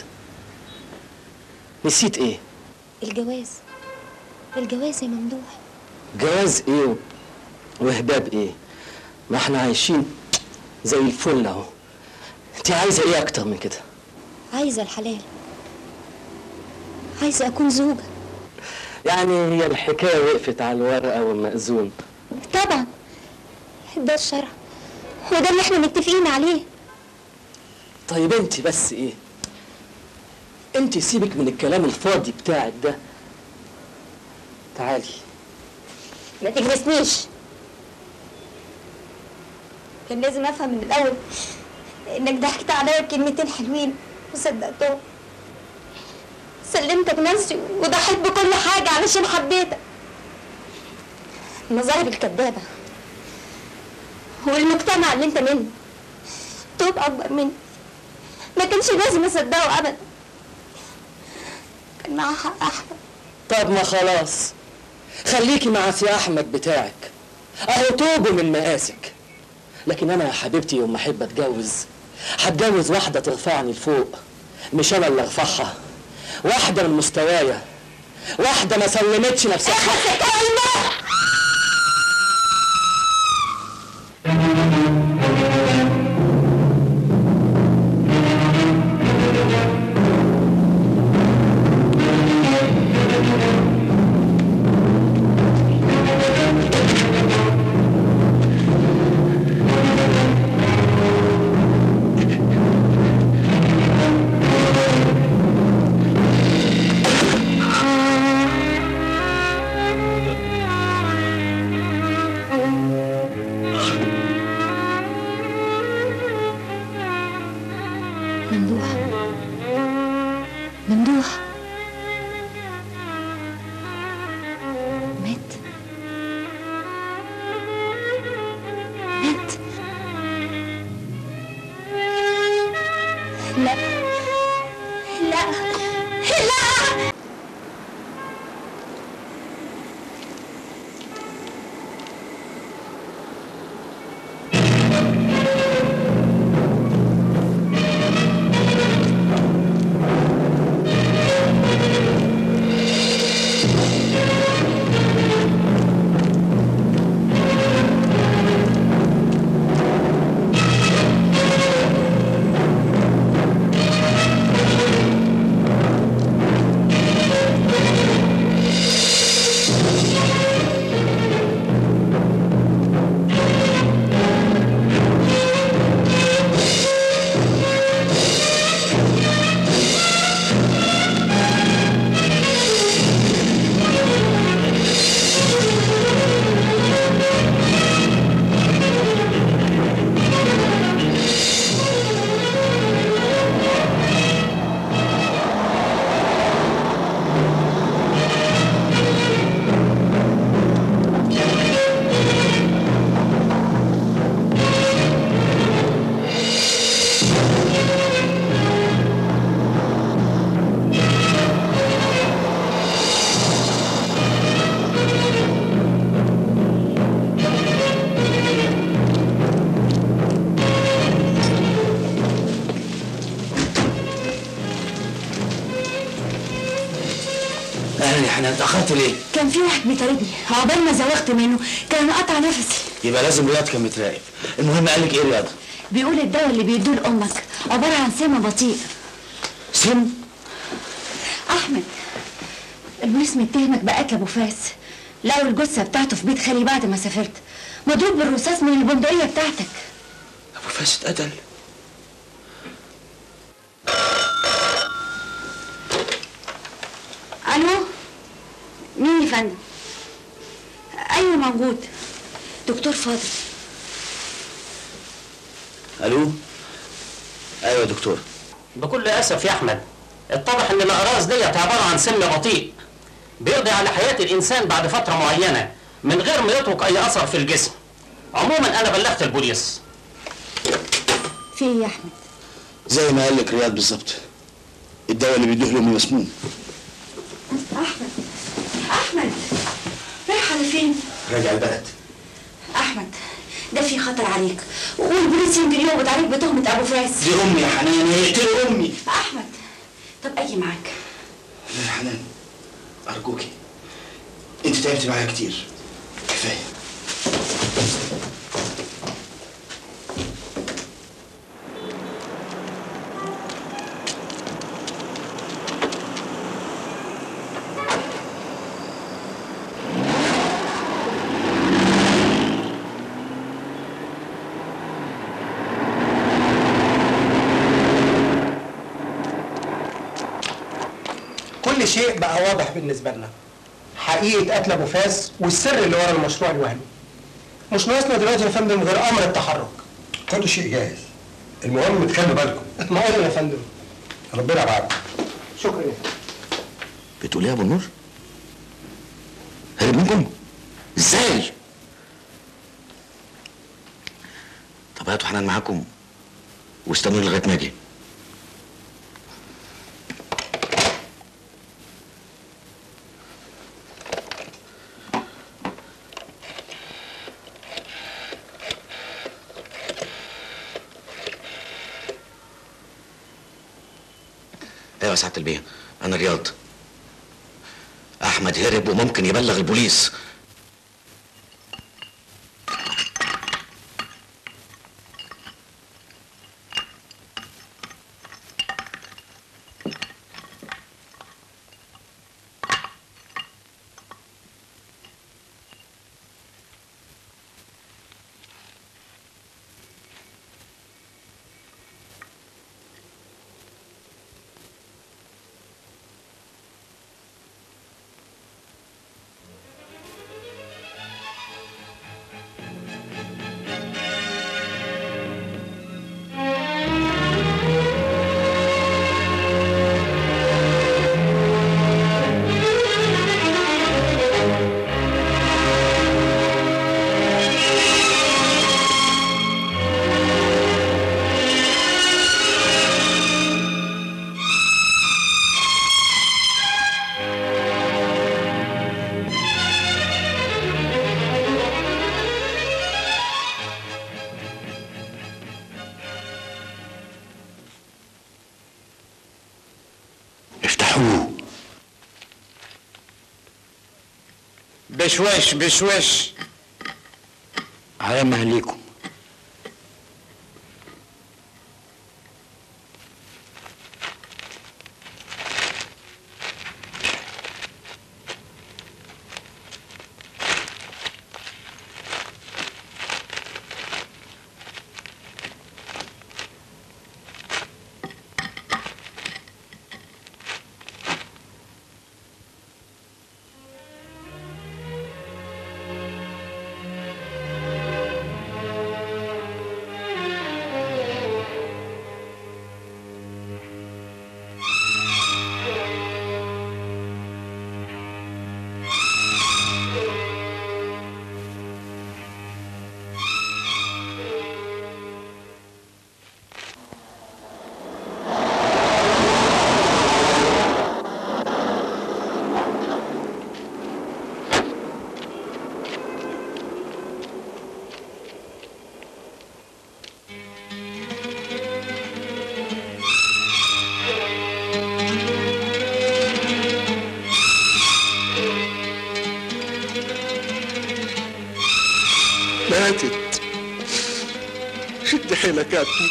نسيت ايه؟ الجواز الجواز يا ممدوح جواز ايه وهباب ايه؟ ما احنا عايشين زي الفل اهو انت عايزه ايه اكتر من كده؟ عايزة الحلال عايزة أكون زوجة يعني هي الحكايه وقفت على الورقه والمأذون طبعا ده الشرع وده اللي احنا متفقين عليه طيب انت بس ايه؟ انت سيبك من الكلام الفاضي بتاعك ده تعالي ما تجلسنيش كان لازم افهم من الاول انك ضحكت عليا بكلمتين حلوين وصدقتهم سلمتك نفسي وضحيت بكل حاجة علشان حبيتك المظاهر الكدابة والمجتمع اللي انت منه توب اكبر مني ما كانش لازم اصدقه ابدا كان معاه حق احمد طب ما خلاص خليكي مع سي احمد بتاعك اهو توبه من مقاسك لكن انا يا حبيبتي يوم ما احب اتجوز هتجوز واحده ترفعني لفوق مش انا اللي ارفعها واحده من مستوايا واحده ما سلمتش نفسها ممدوح ممدوح مات مات لا لا لا اهلا يا حنان اتاخرت ليه؟ كان في واحد بيطاردني عقبال ما زوغت منه كان قطع نفسي يبقى لازم رياض كان متراقب المهم قال لك ايه رياض؟ بيقول الدواء اللي بيدوه لامك عباره عن سم بطيء سم؟ احمد البوليس متهمك بقتل ابو فاس لقوا الجثه بتاعته في بيت خالي بعد ما سافرت مضروب بالرصاص من البندقيه بتاعتك ابو فاس اتقتل الو مين يا فندم ايوه موجود دكتور فاضل الو ايوه يا دكتور بكل اسف يا احمد اتضح ان الاقراص ديت عباره عن سم بطيء بيقضي على حياه الانسان بعد فتره معينه من غير ما يترك اي اثر في الجسم عموما انا بلغت البوليس في ايه يا احمد زي ما قال لك رياض بالظبط الدواء اللي بيدوه لامي مسموم احمد احمد رايح على فين راجع البلد احمد ده في خطر عليك والبوليس يمكن يقبض عليك بتهمه ابو فاس دي امي يا حنان هيقتلوا امي احمد طب اجي معاك لا يا حنان ارجوكي انت تعبت معايا كتير كفايه كل شيء بقى واضح بالنسبه لنا حقيقه قتل ابو فاس والسر اللي ورا المشروع الوهمي مش ناقصنا دلوقتي يا فندم غير امر التحرك كل شيء جاهز المهم تخلوا بالكم اطمئنوا يا فندم ربنا معاكم شكرا يا بتقول ايه يا ابو النور؟ هرب منكم؟ ازاي؟ طب هاتوا حنان معاكم واستنوني لغايه ما اجي ايوه يا سعاده البيه انا رياض احمد هرب وممكن يبلغ البوليس افتحوه بشوش بشوش على مهليكم ماتت شد حيلك يا ابني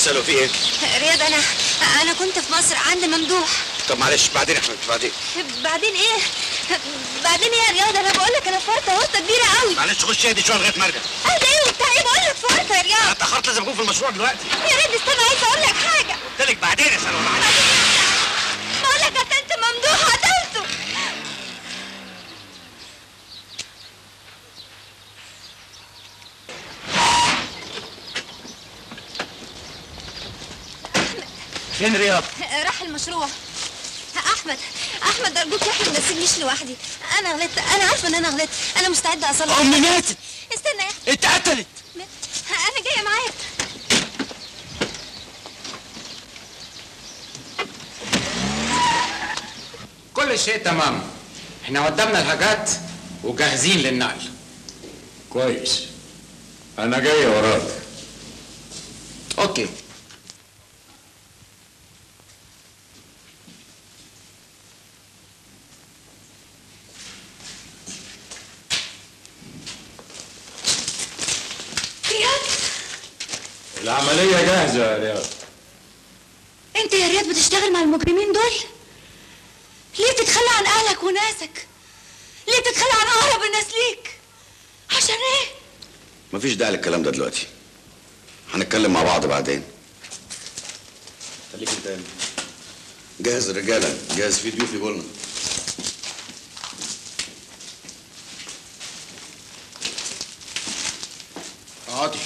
اساله في ايه رياض انا انا كنت في مصر عند ممدوح طب معلش بعدين يا احمد بعدين بعدين ايه بعدين ايه يا رياض انا بقول لك انا في ورطه ورطه كبيره قوي معلش خش اهدي شويه لغايه ما ارجع اهدى ايه وبتاع ايه بقول لك في ورطه يا رياض انا اتاخرت لازم اكون في المشروع دلوقتي يا ريت استنى عايزه اقول لك حاجه قلت لك بعدين يا سلوى بقول لك قتلت ممدوح قتلته فين رياض راح المشروع احمد احمد ارجوك يا احمد ما تسيبنيش لوحدي انا غلطت انا عارفه ان انا غلطت انا مستعده اصلح امي ماتت استنى يا احمد اتقتلت انا جايه معاك كل شيء تمام احنا قدامنا الحاجات وجاهزين للنقل كويس انا جاي وراك اوكي رياض العملية جاهزة يا رياض انت يا رياض بتشتغل مع المجرمين دول ليه بتتخلى عن اهلك وناسك ليه بتتخلى عن اقرب الناس ليك عشان ايه مفيش داعي للكلام ده دلوقتي هنتكلم مع بعض بعدين خليك انت هنا. جهز الرجاله جهز في ضيوف يقولنا اقعدي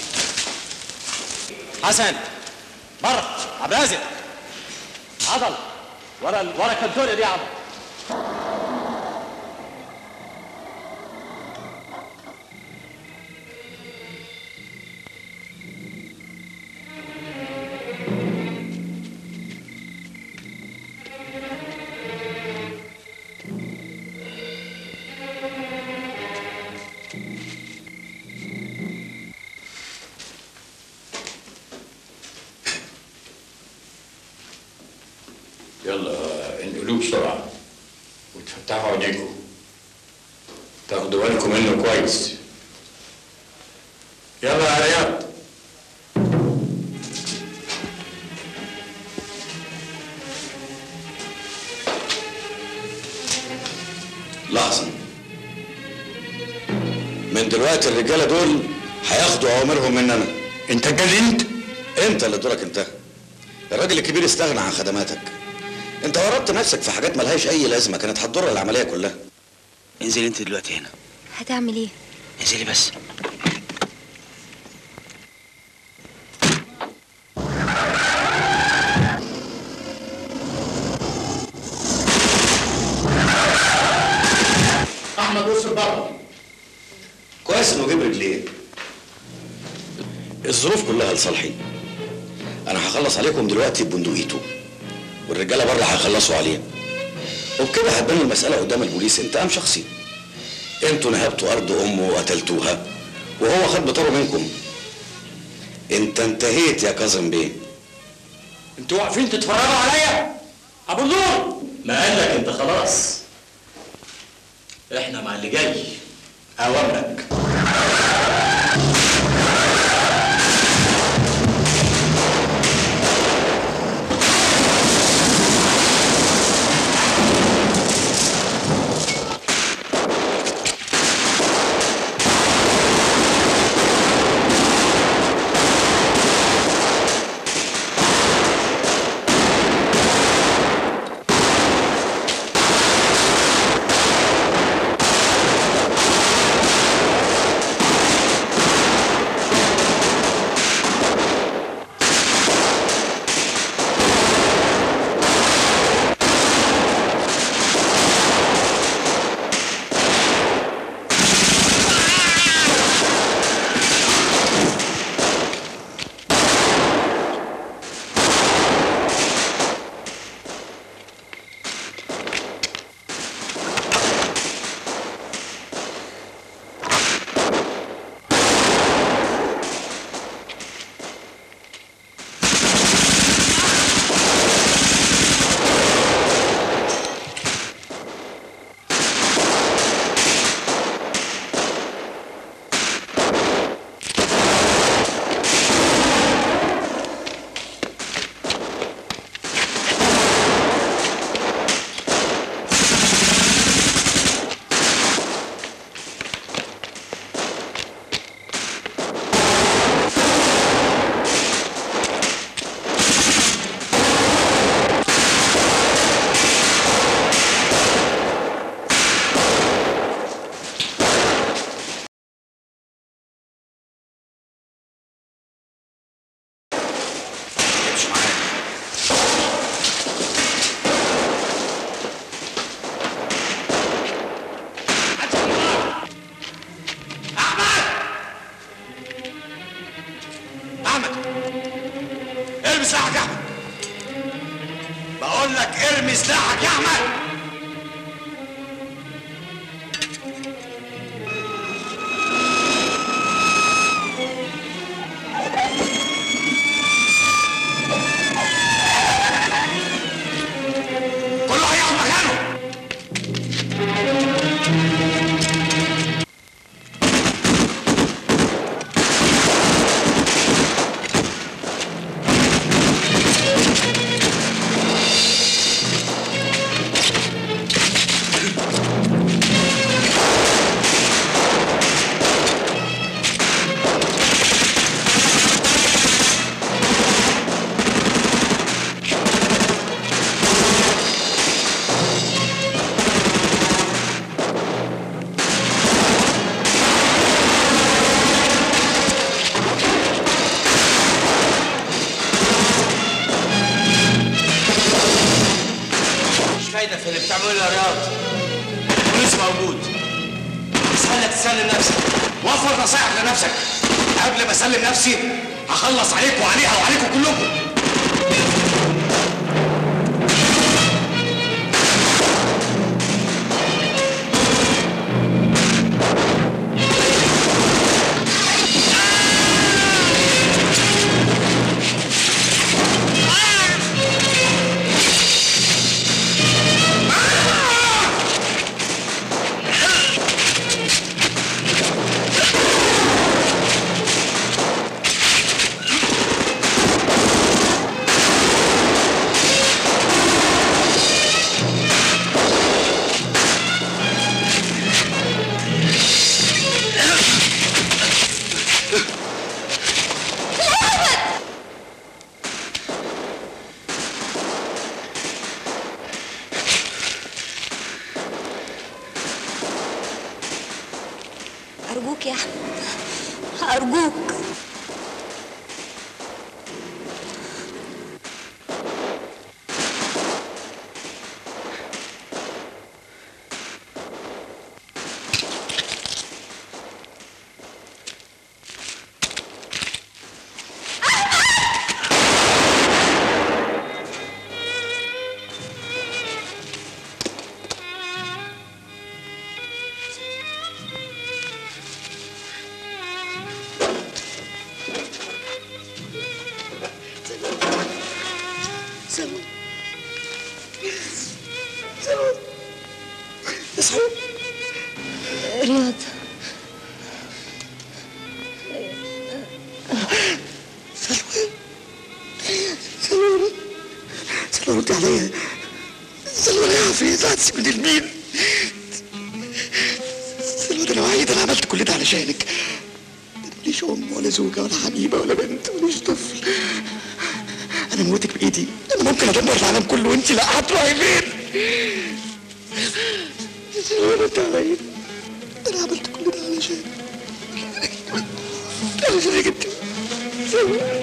حسن بره عبد الرازق عضل ورا ال- ورا الكنتورة دي يا عضل يلا انقلوه بسرعة وتفتحوا عينيكم تاخدوا بالكم منه كويس يلا يا رياض لحظه من دلوقتي الرجاله دول هياخدوا اوامرهم مننا انت اتجننت انت اللي دورك انتهى الراجل الكبير استغنى عن خدماتك انت ورطت نفسك في حاجات ملهاش اي لازمه كانت هتضر العمليه كلها انزل انت دلوقتي هنا هتعمل ايه انزلي بس احمد وصل بره كويس انه جه برجليه الظروف كلها لصالحي انا هخلص عليكم دلوقتي ببندقيته والرجاله بره هيخلصوا عليه وبكده هتبان المساله قدام البوليس انتقام شخصي انتوا نهبتوا ارض امه وقتلتوها وهو خد بطاره منكم انت انتهيت يا كاظم بيه انتوا واقفين تتفرجوا عليا ابو النور ما قالك انت خلاص احنا مع اللي جاي اوامرك يلا قول يا رياض البوليس موجود اسألك تسلم نفسك وفر نصايحك لنفسك قبل ما اسلم نفسي هخلص عليك وعليها وعليكم كلكم أرجوك يا أحمد أرجوك سلوى سلوى اصحي رياض سلوى سلوى سلوى ردي عليا سلوى انا يا حفيظ هتسيبني لمين سلوى ده انا وعيد انا عملت كل ده علشانك انا ماليش ام ولا زوجه ولا حبيبه ولا بنت ماليش طفل انا موتك بايدي انا ممكن ادمر العالم كله وانت لا هتروحي فين سلوى ردي عليا انا عملت كل ده علشانك علشانك انت سلوى